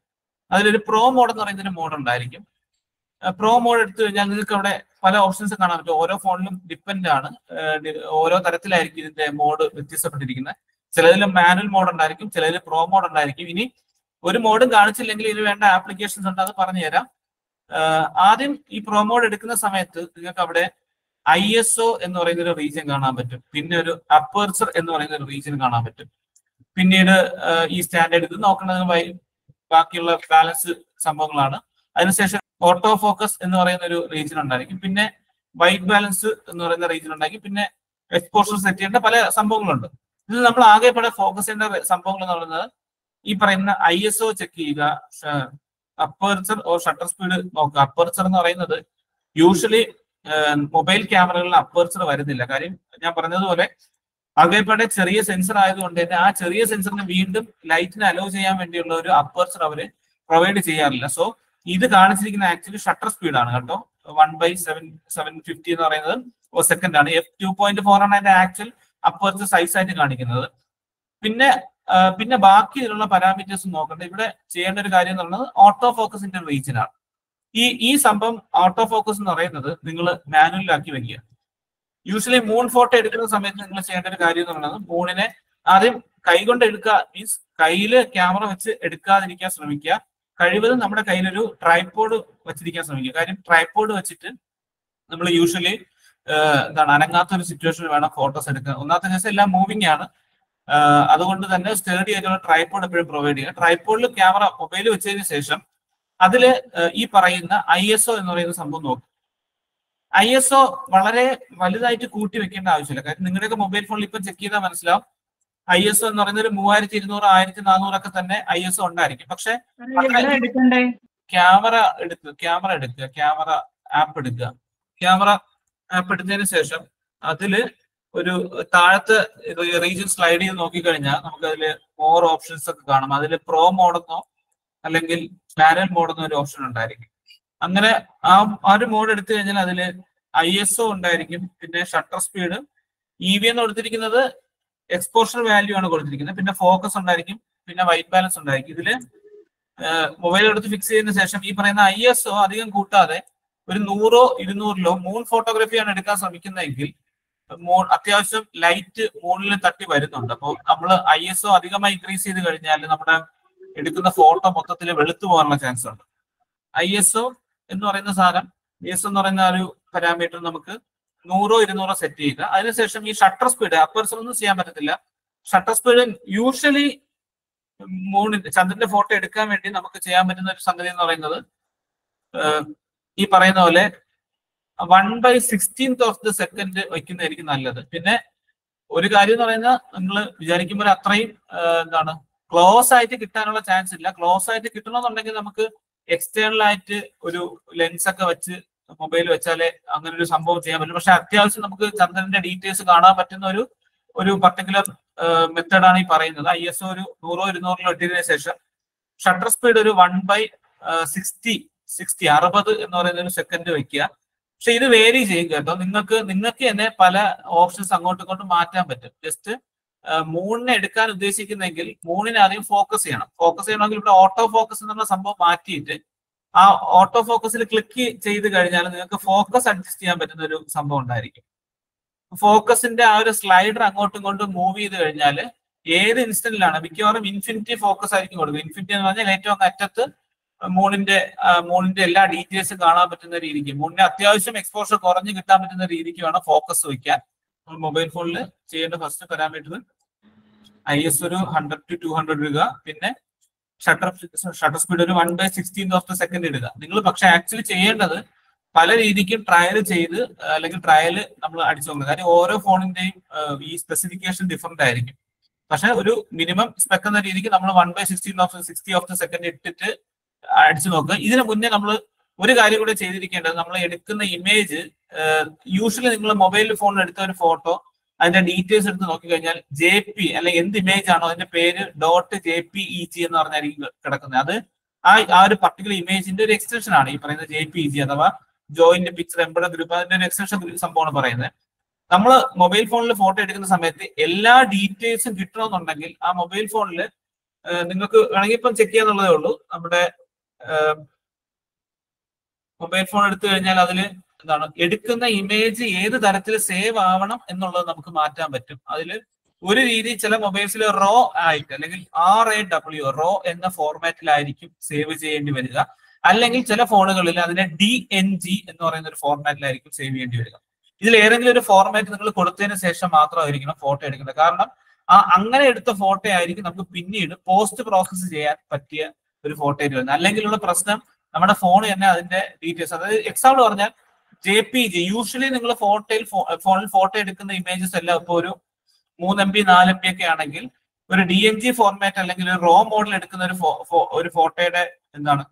അതിലൊരു പ്രോ മോഡ് എന്ന് പറയുന്ന ഒരു മോഡ് ഉണ്ടായിരിക്കും പ്രോ മോഡ് എടുത്തു കഴിഞ്ഞാൽ നിങ്ങൾക്ക് അവിടെ പല ഓപ്ഷൻസ് കാണാൻ പറ്റും ഓരോ ഫോണിലും ഡിപ്പെൻഡ് ആണ് ഏഹ് ഡി- ഓരോ തരത്തിലായിരിക്കും ഇതിന്റെ മോഡ് വ്യത്യസ്തപ്പെട്ടിരിക്കുന്നത് ചിലതിൽ മാനുവൽ മോഡ് ഉണ്ടായിരിക്കും ചിലതിൽ പ്രോ മോഡ് ഉണ്ടായിരിക്കും ഇനി ഒരു മോഡും കാണിച്ചില്ലെങ്കിൽ ഇതിന് വേണ്ട ആപ്ലിക്കേഷൻസ് ഉണ്ട് അത് പറഞ്ഞു തരാം ഏഹ് ആദ്യം ഈ പ്രോ മോഡ് എടുക്കുന്ന സമയത്ത് നിങ്ങൾക്ക് അവിടെ ഐ എസ് ഒ എന്ന് പറയുന്ന ഒരു റീജിയൻ കാണാൻ പറ്റും പിന്നെ ഒരു അപ്പേർച്ചർ എന്ന് പറയുന്ന ഒരു റീജിയൻ കാണാൻ പറ്റും പിന്നീട് ഏഹ് ഈ സ്റ്റാൻഡേർഡ് ഇത് നോക്കുന്നത് വൈ- ബാക്കിയുള്ള ബാലൻസ് സംഭവങ്ങളാണ് അതിനുശേഷം ഓട്ടോ ഫോക്കസ് എന്ന് പറയുന്ന ഒരു റീജിയൻ ഉണ്ടായിരിക്കും പിന്നെ വൈറ്റ് ബാലൻസ് എന്ന് പറയുന്ന റീജിയൻ ഉണ്ടായിരിക്കും പിന്നെ എക്സ്പോഷർ സെറ്റ് ചെയ്യേണ്ട പല സംഭവങ്ങളുണ്ട് ഇതിൽ നമ്മൾ ആകെ പല ഫോക്കസ് ചെയ്യേണ്ട സംഭവങ്ങൾ എന്ന് പറയുന്നത് ഈ പറയുന്ന ഐ എസ് ഒ ചെക്ക് ചെയ്യുക അപ്പർച്ചർ ഓർ ഷട്ടർ സ്പീഡ് നോക്കുക അപ്പർച്ചർ എന്ന് പറയുന്നത് യൂഷ്വലി മൊബൈൽ ക്യാമറകളിൽ അപ്പർച്ചർ വരുന്നില്ല കാര്യം ഞാൻ പറഞ്ഞതുപോലെ അകെപ്പാടെ ചെറിയ സെൻസർ ആയതുകൊണ്ട് തന്നെ ആ ചെറിയ സെൻസറിന് വീണ്ടും ലൈറ്റിനെ അലോ ചെയ്യാൻ വേണ്ടിയുള്ള ഒരു അപ്പർച്ചർ അവര് പ്രൊവൈഡ് ചെയ്യാറില്ല സോ ഇത് കാണിച്ചിരിക്കുന്ന ആക്ച്വലി ഷട്ടർ സ്പീഡാണ് കേട്ടോ one by seven seven fifty എന്ന് പറയുന്നത് സെക്കൻഡ് ആണ് എഫ് ടു പോയിന്റ് ഫോർ ആണ് അതിന്റെ ആക്ച്വൽ അപ്പർച്ചർ സൈസ് ആയിട്ട് കാണിക്കുന്നത് പിന്നെ ആ, പിന്നെ ബാക്കി ഇതിലുള്ള പാരാമീറ്റേഴ്സ് നോക്കണ്ട ഇവിടെ ചെയ്യേണ്ട ഒരു കാര്യം എന്ന് പറയുന്നത് ഓട്ടോ ഫോക്കസിന്റെ റീജിയനാണ് ഈ ഈ സംഭവം ഓട്ടോ ഫോക്കസ് എന്ന് പറയുന്നത് നിങ്ങൾ മാനുവലാക്കി വെക്കുക യൂഷ്വലി മൂൺ ഫോട്ടോ എടുക്കുന്ന സമയത്ത് നിങ്ങൾ ചെയ്യേണ്ട ഒരു കാര്യം എന്ന് പറയുന്നത് മൂണിനെ ആദ്യം കൈകൊണ്ട് എടുക്കുക മീൻസ് കയ്യിൽ ക്യാമറ വെച്ച് എടുക്കാതിരിക്കാൻ ശ്രമിക്കുക കഴിവതും നമ്മുടെ കയ്യിലൊരു ട്രൈപ്പോഡ് വെച്ചിരിക്കാൻ ശ്രമിക്കുക കാര്യം ട്രൈപ്പോഡ് വെച്ചിട്ട് നമ്മൾ യൂഷ്വലി എന്താണ് അനങ്ങാത്ത ഒരു സിറ്റുവേഷനിൽ വേണം ഫോട്ടോസ് എടുക്കാൻ ഒന്നാമത്തെ കേസ് എല്ലാം മൂവിങ് ആണ് ആഹ് അതുകൊണ്ട് തന്നെ സ്റ്റേഡി ആയിട്ടുള്ള ട്രൈപ്പോഡ് എപ്പോഴും പ്രൊവൈഡ് ചെയ്യുക ട്രൈപ്പോഡിൽ ക്യാമറ മൊബൈൽ വെച്ചതിന് ശേഷം അതിൽ ഈ പറയുന്ന ഐ എസ് ഒ എന്ന് പറയുന്ന സംഭവം നോക്കും ഐ എസ് ഒ വളരെ വലുതായിട്ട് കൂട്ടി വെക്കേണ്ട ആവശ്യമില്ല കാര്യം നിങ്ങളുടെയൊക്കെ മൊബൈൽ ഫോണിൽ ഇപ്പം ചെക്ക് ചെയ്താൽ മനസ്സിലാവും ഐ എസ് ഒ എന്ന് പറയുന്നത് ഒരു മൂവായിരത്തി ഇരുന്നൂറ് ആയിരത്തി നാനൂറൊക്കെ തന്നെ ഐ എസ് ഒ ഉണ്ടായിരിക്കും പക്ഷെ എവിടെ എടുക്കണ്ടേ ക്യാമറ എടുക്കുക ക്യാമറ എടുക്കുക ക്യാമറ ആപ്പ് എടുക്കുക ക്യാമറ ആപ്പ് എടുത്തതിന് ശേഷം അതില് ഒരു താഴത്തെ റീജിയൻ സ്ലൈഡ് ചെയ്ത് നോക്കിക്കഴിഞ്ഞാൽ നമുക്ക് അതിൽ മോർ ഓപ്ഷൻസ് ഒക്കെ കാണാം അതിൽ പ്രോ മോഡെന്നോ അല്ലെങ്കിൽ മാനുവൽ മോഡെന്നോ ഒരു ഓപ്ഷൻ ഉണ്ടായിരിക്കും അങ്ങനെ ആ ആ ഒരു മോഡ് എടുത്തു കഴിഞ്ഞാൽ അതിൽ ഐ എസ് ഒ ഉണ്ടായിരിക്കും പിന്നെ ഷട്ടർ സ്പീഡ് ഇ വി എന്ന് കൊടുത്തിരിക്കുന്നത് എക്സ്പോഷർ വാല്യൂ ആണ് കൊടുത്തിരിക്കുന്നത് പിന്നെ ഫോക്കസ് ഉണ്ടായിരിക്കും പിന്നെ വൈറ്റ് ബാലൻസ് ഉണ്ടായിരിക്കും ഇതില് മൊബൈൽ എടുത്ത് ഫിക്സ് ചെയ്തതിനു ശേഷം ഈ പറയുന്ന ഐ എസ് ഒ അധികം കൂട്ടാതെ ഒരു നൂറോ ഇരുന്നൂറിലോ മൂൺ ഫോട്ടോഗ്രാഫിയാണ് എടുക്കാൻ ശ്രമിക്കുന്നതെങ്കിൽ മൂൺ അത്യാവശ്യം ലൈറ്റ് മൂണിൽ തട്ടി വരുന്നുണ്ട് അപ്പോൾ നമ്മൾ ഐ എസ് ഒ അധികമായി ഇൻക്രീസ് ചെയ്ത് കഴിഞ്ഞാൽ നമ്മുടെ എടുക്കുന്ന ഫോട്ടോ മൊത്തത്തിൽ വെളുത്തു പോകാനുള്ള ചാൻസ് ഉണ്ട് ഐ എസ് ഒ എന്ന് പറയുന്ന സാധനം ഐ എസ് എന്ന് പറയുന്ന ആ ഒരു പാരാമീറ്റർ നമുക്ക് നൂറോ ഇരുന്നൂറോ സെറ്റ് ചെയ്യുക അതിനുശേഷം ഈ ഷട്ടർ സ്പീഡ് അപ്പർസർ ഒന്നും ചെയ്യാൻ പറ്റത്തില്ല ഷട്ടർ സ്പീഡ് യൂഷ്വലി മൂണിന്റെ ചന്ദ്രന്റെ ഫോട്ടോ എടുക്കാൻ വേണ്ടി നമുക്ക് ചെയ്യാൻ പറ്റുന്ന ഒരു സംഗതി എന്ന് പറയുന്നത് ഏഹ്, ഈ പറയുന്ന പോലെ one by sixteenth of the second വയ്ക്കുന്നതായിരിക്കും നല്ലത് പിന്നെ ഒരു കാര്യം എന്ന് പറയുന്നത് നിങ്ങൾ വിചാരിക്കുമ്പോൾ അത്രയും ഏഹ്, എന്താണ് ക്ലോസ് ആയിട്ട് കിട്ടാനുള്ള ചാൻസ് ഇല്ല ക്ലോസ് ആയിട്ട് കിട്ടണമെന്നുണ്ടെങ്കിൽ നമുക്ക് എക്സ്റ്റേണൽ ആയിട്ട് ഒരു ലെൻസ് ഒക്കെ വെച്ച് മൊബൈൽ വെച്ചാലേ അങ്ങനെ ഒരു സംഭവം ചെയ്യാൻ പറ്റും പക്ഷെ അത്യാവശ്യം നമുക്ക് ചന്ദ്രന്റെ ഡീറ്റെയിൽസ് കാണാൻ പറ്റുന്ന ഒരു ഒരു പർട്ടിക്കുലർ മെത്തേഡാണ് ഈ പറയുന്നത് ഐ എസ് ഒരു നൂറോ ഇരുന്നൂറിലോ ഇട്ടതിന് ശേഷം ഷട്ടർ സ്പീഡ് ഒരു വൺ ബൈ സിക്സ്റ്റി സിക്സ്റ്റി അറുപത് എന്ന് പറയുന്ന ഒരു സെക്കൻഡ് വെക്കുക പക്ഷെ ഇത് വേരി ചെയ്യും കേട്ടോ നിങ്ങൾക്ക് നിങ്ങൾക്ക് തന്നെ പല ഓപ്ഷൻസ് അങ്ങോട്ടും ഇങ്ങോട്ടും മാറ്റാൻ പറ്റും ജസ്റ്റ് മൂണിനെ എടുക്കാൻ ഉദ്ദേശിക്കുന്നെങ്കിൽ മൂണിനെ ആദ്യം ഫോക്കസ് ചെയ്യണം ഫോക്കസ് ചെയ്യണമെങ്കിൽ ഇവിടെ ഓട്ടോ ഫോക്കസ് എന്നുള്ള സംഭവം മാറ്റിയിട്ട് ആ ഓട്ടോ ഫോക്കസിൽ ക്ലിക്ക് ചെയ്ത് കഴിഞ്ഞാൽ നിങ്ങൾക്ക് ഫോക്കസ് അഡ്ജസ്റ്റ് ചെയ്യാൻ പറ്റുന്ന ഒരു സംഭവം ഉണ്ടായിരിക്കും ഫോക്കസിന്റെ ആ ഒരു സ്ലൈഡർ അങ്ങോട്ടും ഇങ്ങോട്ടും മൂവ് ചെയ്ത് കഴിഞ്ഞാൽ ഏത് ഇൻസ്റ്റന്റിലാണ് മിക്കവാറും ഇൻഫിനിറ്റി ഫോക്കസ് ആയിരിക്കും കൊടുക്കുക ഇൻഫിനിറ്റി എന്ന് പറഞ്ഞാൽ ഏറ്റവും അങ്ങ് അറ്റത്ത് മൂണിന്റെ ആ, മൂണിന്റെ എല്ലാ ഡീറ്റെയിൽസും കാണാൻ പറ്റുന്ന രീതിക്ക് മൂണിന്റെ അത്യാവശ്യം എക്സ്പോഷർ കുറഞ്ഞു കിട്ടാൻ പറ്റുന്ന രീതിക്ക് വേണം ഫോക്കസ് വയ്ക്കാൻ മൊബൈൽ ഫോണിൽ ചെയ്യേണ്ട ഫസ്റ്റ് പാരാമീറ്റർ ഐ എസ് ഒരു ഹൺഡ്രഡ് ടു ടു ഹൺഡ്രഡ് ഇടുക പിന്നെ ഷട്ടർ ഷട്ടർ സ്പീഡ് ഒരു one by sixteen of the second ഇടുക നിങ്ങൾ പക്ഷെ ആക്ച്വലി ചെയ്യേണ്ടത് പല രീതിക്കും ട്രയൽ ചെയ്ത് ആ, അല്ലെങ്കിൽ ട്രയൽ നമ്മൾ അടിച്ചു നോക്കുന്നത് കാര്യം ഓരോ ഫോണിന്റെയും ആ, ഈ സ്പെസിഫിക്കേഷൻ ഡിഫറെന്റ് ആയിരിക്കും പക്ഷെ ഒരു മിനിമം സ്പെക്ക് എന്ന രീതിക്ക് നമ്മൾ one by sixteen of sixty of the second ഇട്ടിട്ട് അടിച്ചു നോക്കുക ഇതിനു മുന്നേ നമ്മൾ ഒരു കാര്യം കൂടെ ചെയ്തിരിക്കേണ്ടത് നമ്മൾ എടുക്കുന്ന ഇമേജ് യൂഷ്വലി നിങ്ങൾ മൊബൈൽ ഫോണിൽ എടുത്ത ഒരു ഫോട്ടോ അതിന്റെ ഡീറ്റെയിൽസ് എടുത്ത് നോക്കിക്കഴിഞ്ഞാൽ ജെ പി അല്ലെങ്കിൽ എന്ത് ഇമേജ് ആണോ അതിന്റെ പേര് dot J P E G എന്ന് പറഞ്ഞായിരിക്കും കിടക്കുന്നത് അത് ആ ആ ഒരു പർട്ടിക്കുലർ ഇമേജിന്റെ ഒരു എക്സ്റ്റൻഷൻ ആണ് ഈ പറയുന്നത് ജെ പി ഇ ജി അഥവാ ജോയിന്റ് പിക്ചർ എംബഡ ഗ്രൂപ്പ് അതിന്റെ ഒരു എക്സ്റ്റൻഷൻ സംഭവമാണ് പറയുന്നത് നമ്മൾ മൊബൈൽ ഫോണിൽ ഫോട്ടോ എടുക്കുന്ന സമയത്ത് എല്ലാ ഡീറ്റെയിൽസും കിട്ടണമെന്നുണ്ടെങ്കിൽ ആ മൊബൈൽ ഫോണിൽ നിങ്ങൾക്ക് വേണമെങ്കിൽ ഇപ്പം ചെക്ക് ചെയ്യാന്നുള്ളതേ ഉള്ളൂ നമ്മുടെ മൊബൈൽ ഫോൺ എടുത്തു കഴിഞ്ഞാൽ അതിൽ എന്താണ് എടുക്കുന്ന ഇമേജ് ഏത് തരത്തിൽ സേവ് ആവണം എന്നുള്ളത് നമുക്ക് മാറ്റാൻ പറ്റും അതിൽ ഒരു രീതി ചില മൊബൈൽസിൽ റോ ആയിട്ട് അല്ലെങ്കിൽ ആർ എ ഡബ്ല്യു റോ എന്ന ഫോർമാറ്റിലായിരിക്കും സേവ് ചെയ്യേണ്ടി വരിക അല്ലെങ്കിൽ ചില ഫോണുകളിൽ അതിനെ ഡി എൻ ജി എന്ന് പറയുന്ന ഒരു ഫോർമാറ്റിലായിരിക്കും സേവ് ചെയ്യേണ്ടി വരിക ഇതിൽ ഏതെങ്കിലും ഒരു ഫോർമാറ്റ് നിങ്ങൾ കൊടുത്തതിന് ശേഷം മാത്രമായിരിക്കണം ഫോട്ടോ എടുക്കുന്നത് കാരണം ആ അങ്ങനെ എടുത്ത ഫോട്ടോ ആയിരിക്കും നമുക്ക് പിന്നീട് പോസ്റ്റ് പ്രോസസ്സ് ചെയ്യാൻ പറ്റിയ ഒരു ഫോട്ടോ ആയിട്ട് വരുന്നത് അല്ലെങ്കിലുള്ള പ്രശ്നം നമ്മുടെ ഫോൺ തന്നെ അതിന്റെ ഡീറ്റെയിൽസ് അതായത് എക്സാമ്പിൾ പറഞ്ഞാൽ ജെ പി ജി യൂഷ്വലി നിങ്ങൾ ഫോട്ടോയിൽ ഫോണിൽ ഫോട്ടോ എടുക്കുന്ന ഇമേജസ് എല്ലാം ഇപ്പോൾ ഒരു മൂന്ന് എം ബി നാല് എം ബി ഒക്കെ ആണെങ്കിൽ ഒരു ഡി എൻ ജി ഫോർമാറ്റ് അല്ലെങ്കിൽ ഒരു റോ മോഡൽ എടുക്കുന്ന ഒരു ഫോ- ഫോ- ഒരു ഫോട്ടോയുടെ എന്താണ്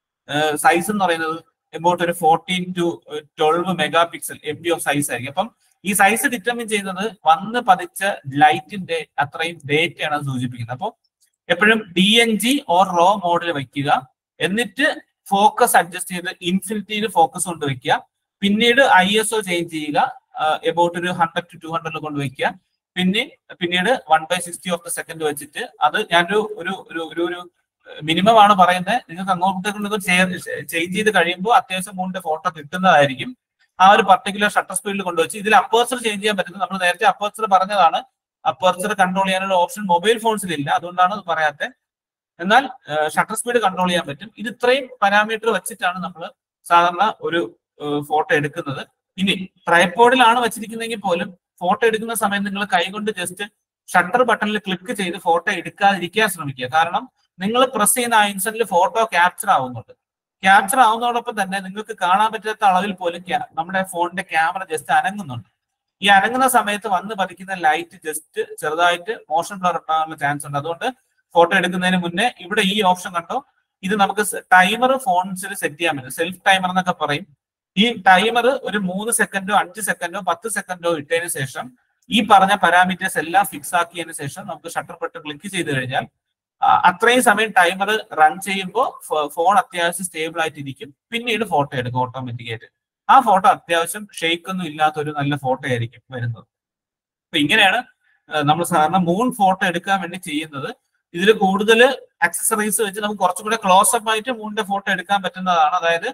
സൈസ് എന്ന് പറയുന്നത് എബൌട്ട് ഒരു fourteen to twelve mega pixel M B of size ആയിരിക്കും അപ്പം ഈ സൈസ് ഡിറ്റർമിൻ ചെയ്യുന്നത് വന്ന് പതിച്ച ലൈറ്റിന്റെ അത്രയും ഡേറ്റയാണ് അത് സൂചിപ്പിക്കുന്നത് അപ്പോൾ എപ്പോഴും D N G or raw മോഡിൽ വയ്ക്കുക എന്നിട്ട് ഫോക്കസ് അഡ്ജസ്റ്റ് ചെയ്ത് ഇൻഫിനിറ്റിയിൽ ഫോക്കസ് കൊണ്ട് വെക്കുക പിന്നീട് ഐ എസ് ഒ ചേഞ്ച് ചെയ്യുക എബൌട്ട് ഒരു ഹൺഡ്രഡ് ടു ടു ഹൺഡ്രഡിൽ കൊണ്ട് വെക്കുക പിന്നെ പിന്നീട് one by sixty of the second വെച്ചിട്ട് അത് ഞാനൊരു ഒരു ഒരു ഒരു ഒരു മിനിമം ആണ് പറയുന്നത് നിങ്ങൾക്ക് അങ്ങോട്ടേക്ക് ചേഞ്ച് ചെയ്ത് കഴിയുമ്പോൾ അത്യാവശ്യം മൂന്നിന്റെ ഫോട്ടോ കിട്ടുന്നതായിരിക്കും ആ ഒരു പർട്ടിക്കുലർ ഷട്ടർ സ്പീഡിൽ കൊണ്ടുവച്ച് ഇതിൽ അപ്പേർച്ചർ ചേഞ്ച് ചെയ്യാൻ പറ്റുന്നത് നമ്മൾ നേരത്തെ അപ്പേർച്ചർ പറഞ്ഞതാണ് അപ്പേർച്ചർ കൺട്രോൾ ചെയ്യാനുള്ള ഓപ്ഷൻ മൊബൈൽ ഫോൺസിൽ ഇല്ല അതുകൊണ്ടാണ് അത് പറയാത്തത് എന്നാൽ ഷട്ടർ സ്പീഡ് കൺട്രോൾ ചെയ്യാൻ പറ്റും ഇത് ഇത്രയും പാരാമീറ്റർ വെച്ചിട്ടാണ് നമ്മൾ സാധാരണ ഒരു ഫോട്ടോ എടുക്കുന്നത് ഇനി ട്രൈപ്പോഡിലാണ് വെച്ചിരിക്കുന്നതെങ്കിൽ പോലും ഫോട്ടോ എടുക്കുന്ന സമയം നിങ്ങൾ കൈകൊണ്ട് ജസ്റ്റ് ഷട്ടർ ബട്ടണിൽ ക്ലിക്ക് ചെയ്ത് ഫോട്ടോ എടുക്കാതിരിക്കാൻ ശ്രമിക്കുക കാരണം നിങ്ങൾ പ്രസ് ചെയ്യുന്ന ആ ഇൻസ്റ്റന്റിൽ ഫോട്ടോ ക്യാപ്ചർ ആവുന്നുണ്ട് ക്യാപ്ചർ ആവുന്നതോടൊപ്പം തന്നെ നിങ്ങൾക്ക് കാണാൻ പറ്റാത്ത അളവിൽ പോലും ക്യാ- നമ്മുടെ ഫോണിന്റെ ക്യാമറ ജസ്റ്റ് അനങ്ങുന്നുണ്ട് ഈ അനങ്ങുന്ന സമയത്ത് വന്ന് പതിക്കുന്ന ലൈറ്റ് ജസ്റ്റ് ചെറുതായിട്ട് മോഷൻ ബ്ലർ ഉണ്ടാകാനുള്ള ചാൻസ് ഉണ്ട് അതുകൊണ്ട് ഫോട്ടോ എടുക്കുന്നതിന് മുന്നേ ഇവിടെ ഈ ഓപ്ഷൻ കണ്ടോ ഇത് നമുക്ക് ടൈമർ ഫോൺസിൽ സെറ്റ് ചെയ്യാൻ പറ്റും സെൽഫ് ടൈമർ എന്നൊക്കെ പറയും ഈ ടൈമർ ഒരു മൂന്ന് സെക്കൻഡോ അഞ്ച് സെക്കൻഡോ പത്ത് സെക്കൻഡോ ഇട്ടതിന് ശേഷം ഈ പറഞ്ഞ പാരാമീറ്റേഴ്സ് എല്ലാം ഫിക്സ് ആക്കിയതിന് ശേഷം നമുക്ക് ഷട്ടർ ബട്ടൺ ക്ലിക്ക് ചെയ്ത് കഴിഞ്ഞാൽ ആ, അത്രയും സമയം ടൈമർ റൺ ചെയ്യുമ്പോൾ ഫോൺ അത്യാവശ്യം സ്റ്റേബിൾ ആയിട്ട് ഇരിക്കും പിന്നീട് ഫോട്ടോ എടുക്കും ഓട്ടോമാറ്റിക് ആയിട്ട് ആ ഫോട്ടോ അത്യാവശ്യം ഷെയ്ക്ക് ഒന്നും ഇല്ലാത്ത ഒരു നല്ല ഫോട്ടോ ആയിരിക്കും വരുന്നത് അപ്പൊ ഇങ്ങനെയാണ് നമ്മൾ സാധാരണ മൂൺ ഫോട്ടോ എടുക്കാൻ വേണ്ടി ചെയ്യുന്നത് ഇതിൽ കൂടുതൽ അക്സസറീസ് വെച്ച് നമുക്ക് കുറച്ചുകൂടെ ക്ലോസ് അപ്പ് ആയിട്ട് മൂണിന്റെ ഫോട്ടോ എടുക്കാൻ പറ്റുന്നതാണ് അതായത്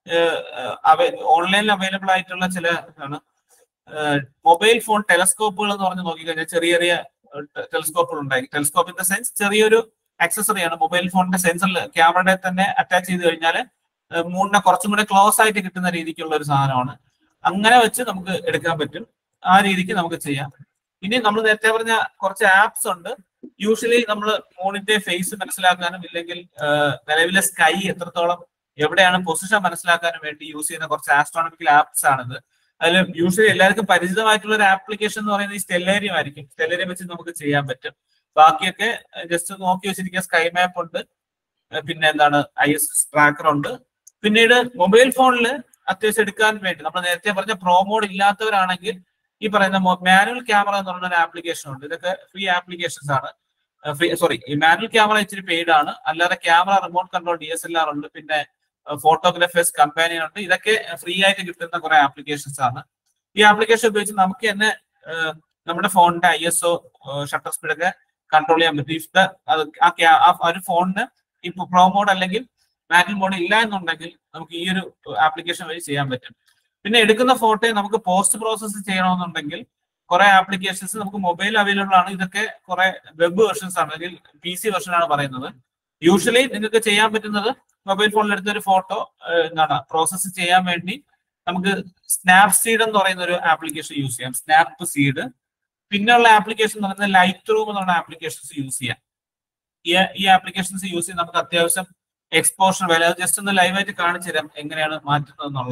ഓൺലൈനിൽ അവൈലബിൾ ആയിട്ടുള്ള ചില ആണ് മൊബൈൽ ഫോൺ ടെലസ്കോപ്പുകൾ എന്ന് പറഞ്ഞ് നോക്കിക്കഴിഞ്ഞാൽ ചെറിയ ചെറിയ ടെലസ്കോപ്പുകൾ ഉണ്ടായി ടെലസ്കോപ്പ് ഇൻ ദ സെൻസ് ചെറിയൊരു ആക്സസറിയാണ് മൊബൈൽ ഫോണിന്റെ സെൻസറിൽ ക്യാമറയുടെ തന്നെ അറ്റാച്ച് ചെയ്ത് കഴിഞ്ഞാൽ മൂണിനെ കുറച്ചും കൂടെ ക്ലോസ് ആയിട്ട് കിട്ടുന്ന രീതിക്കുള്ള ഒരു സാധനമാണ് അങ്ങനെ വെച്ച് നമുക്ക് എടുക്കാൻ പറ്റും ആ രീതിക്ക് നമുക്ക് ചെയ്യാം ഇനി നമ്മൾ നേരത്തെ പറഞ്ഞ കുറച്ച് ആപ്സ് ഉണ്ട് യൂഷ്വലി നമ്മൾ മൂണിന്റെ ഫേസ് മനസ്സിലാക്കാനും ഇല്ലെങ്കിൽ നിലവിലെ സ്കൈ എത്രത്തോളം എവിടെയാണ് പൊസിഷൻ മനസ്സിലാക്കാനും വേണ്ടി യൂസ് ചെയ്യുന്ന കുറച്ച് ആസ്ട്രോണമിക്കൽ ആപ്സ് ആണിത് അതിൽ യൂഷ്വലി എല്ലാവർക്കും പരിചിതമായിട്ടുള്ള ഒരു ആപ്ലിക്കേഷൻ എന്ന് പറയുന്നത് ഈ സ്റ്റെല്ലേരിയം ആയിരിക്കും സ്റ്റെല്ലേരിയം വെച്ച് നമുക്ക് ചെയ്യാൻ പറ്റും ബാക്കിയൊക്കെ ജസ്റ്റ് നോക്കി വെച്ചിരിക്കുക സ്കൈ മാപ്പ് ഉണ്ട് പിന്നെ എന്താണ് ഐ എസ് ട്രാക്കർ ഉണ്ട് പിന്നീട് മൊബൈൽ ഫോണിൽ അത്യാവശ്യം എടുക്കാൻ വേണ്ടി നമ്മൾ നേരത്തെ പറഞ്ഞ പ്രോ മോഡ് ഇല്ലാത്തവരാണെങ്കിൽ ഈ പറയുന്ന മാനുവൽ ക്യാമറ എന്ന് പറയുന്ന ഒരു ആപ്ലിക്കേഷൻ ഉണ്ട് ഇതൊക്കെ ഫ്രീ ആപ്ലിക്കേഷൻസ് ആണ് ഫ്രീ സോറി ഈ മാനുവൽ ക്യാമറ ഇച്ചിരി പെയ്ഡ് ആണ് അല്ലാതെ camera remote control D S L R ഉണ്ട് പിന്നെ ഫോട്ടോഗ്രാഫേഴ്സ് കമ്പാനിയൻ ഉണ്ട് ഇതൊക്കെ ഫ്രീ ആയിട്ട് കിട്ടുന്ന കുറെ ആപ്ലിക്കേഷൻസ് ആണ് ഈ ആപ്ലിക്കേഷൻ ഉപയോഗിച്ച് നമുക്ക് തന്നെ നമ്മുടെ ഫോണിന്റെ I S O shutter speed ഒക്കെ കൺട്രോൾ ചെയ്യാൻ പറ്റും ഇഫ് അത് ആ ക്യാ- ആ ഒരു ഫോണിന് ഇപ്പൊ പ്രോ മോഡ് അല്ലെങ്കിൽ മാനുവൽ മോഡ് ഇല്ല എന്നുണ്ടെങ്കിൽ നമുക്ക് ഈ ഒരു ആപ്ലിക്കേഷൻ വഴി ചെയ്യാൻ പറ്റും പിന്നെ എടുക്കുന്ന ഫോട്ടോ നമുക്ക് പോസ്റ്റ് പ്രോസസ്സ് ചെയ്യണമെന്നുണ്ടെങ്കിൽ കുറെ ആപ്ലിക്കേഷൻസ് നമുക്ക് മൊബൈൽ അവൈലബിൾ ആണ് ഇതൊക്കെ കുറെ വെബ് വെർഷൻസ് ആണ് അല്ലെങ്കിൽ പി സി വെർഷൻ ആണ് പറയുന്നത് യൂഷ്വലി നിങ്ങൾക്ക് ചെയ്യാൻ പറ്റുന്നത് മൊബൈൽ ഫോണിൽ എടുത്ത ഒരു ഫോട്ടോ എന്താണ് പ്രോസസ്സ് ചെയ്യാൻ വേണ്ടി നമുക്ക് സ്നാപ് സീഡ് എന്ന് പറയുന്ന ഒരു ആപ്ലിക്കേഷൻ യൂസ് ചെയ്യാം സ്നാപ്പ് സീഡ് പിന്നെയുള്ള ആപ്ലിക്കേഷൻ എന്ന് പറയുന്നത് ലൈറ്റ് റൂം എന്നുള്ള ആപ്ലിക്കേഷൻസ് യൂസ് ചെയ്യാം ഈ ഈ ആപ്ലിക്കേഷൻസ് യൂസ് ചെയ്ത് നമുക്ക് അത്യാവശ്യം എക്സ്പോഷർ വില ജസ്റ്റ് ഒന്ന് ലൈവായിട്ട് കാണിച്ചു തരാം എങ്ങനെയാണ് മാറ്റുന്നത് എന്നുള്ള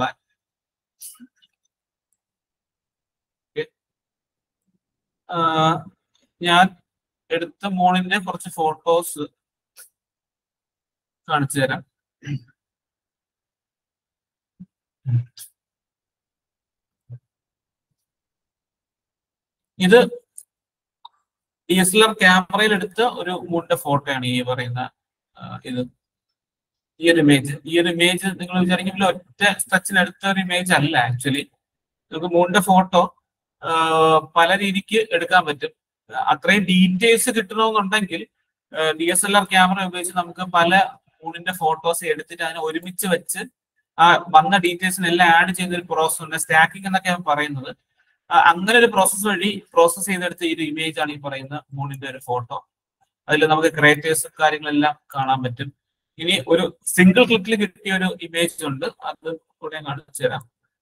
ഞാൻ എടുത്ത മോണിന്റെ കുറച്ച് ഫോട്ടോസ് കാണിച്ചു തരാം ഇത് ഡി എസ് എൽ ആർ ക്യാമറയിൽ എടുത്ത ഒരു മൂണിന്റെ ഫോട്ടോയാണ് ഈ പറയുന്ന ആ, ഇത് ഈ ഒരു ഇമേജ് ഈ ഒരു ഇമേജ് നിങ്ങൾ വിചാരിക്കുമ്പോൾ ഒറ്റ സ്ട്രെച്ചിൽ എടുത്ത ഒരു ഇമേജ് അല്ല ആക്ച്വലി നമുക്ക് മൂണിന്റെ ഫോട്ടോ പല രീതിക്ക് എടുക്കാൻ പറ്റും അത്രയും ഡീറ്റെയിൽസ് കിട്ടണമെന്നുണ്ടെങ്കിൽ D S L R camera ഉപയോഗിച്ച് നമുക്ക് പല മൂണിന്റെ ഫോട്ടോസ് എടുത്തിട്ട് അതിനെ ഒരുമിച്ച് വെച്ച് ആ വന്ന ഡീറ്റെയിൽസിനെല്ലാം ആഡ് ചെയ്യുന്ന ഒരു പ്രോസസ് ഉണ്ട് സ്റ്റാക്കിംഗ് എന്നൊക്കെ ഞാൻ പറയുന്നത് ആ, അങ്ങനെ ഒരു പ്രോസസ്സ് വഴി പ്രോസസ്സ് ചെയ്തെടുത്ത ഈ ഒരു ഇമേജ് ആണ് ഈ പറയുന്ന മൂണിന്റെ ഒരു ഫോട്ടോ അതിൽ നമുക്ക് ക്രിയേറ്റേഴ്സും കാര്യങ്ങളെല്ലാം കാണാൻ പറ്റും ഇനി ഒരു സിംഗിൾ ക്ലിക്കിൽ കിട്ടിയ ഒരു ഇമേജ് ഉണ്ട് അത് കൂടെ ഞാൻ കാണിച്ചു തരാം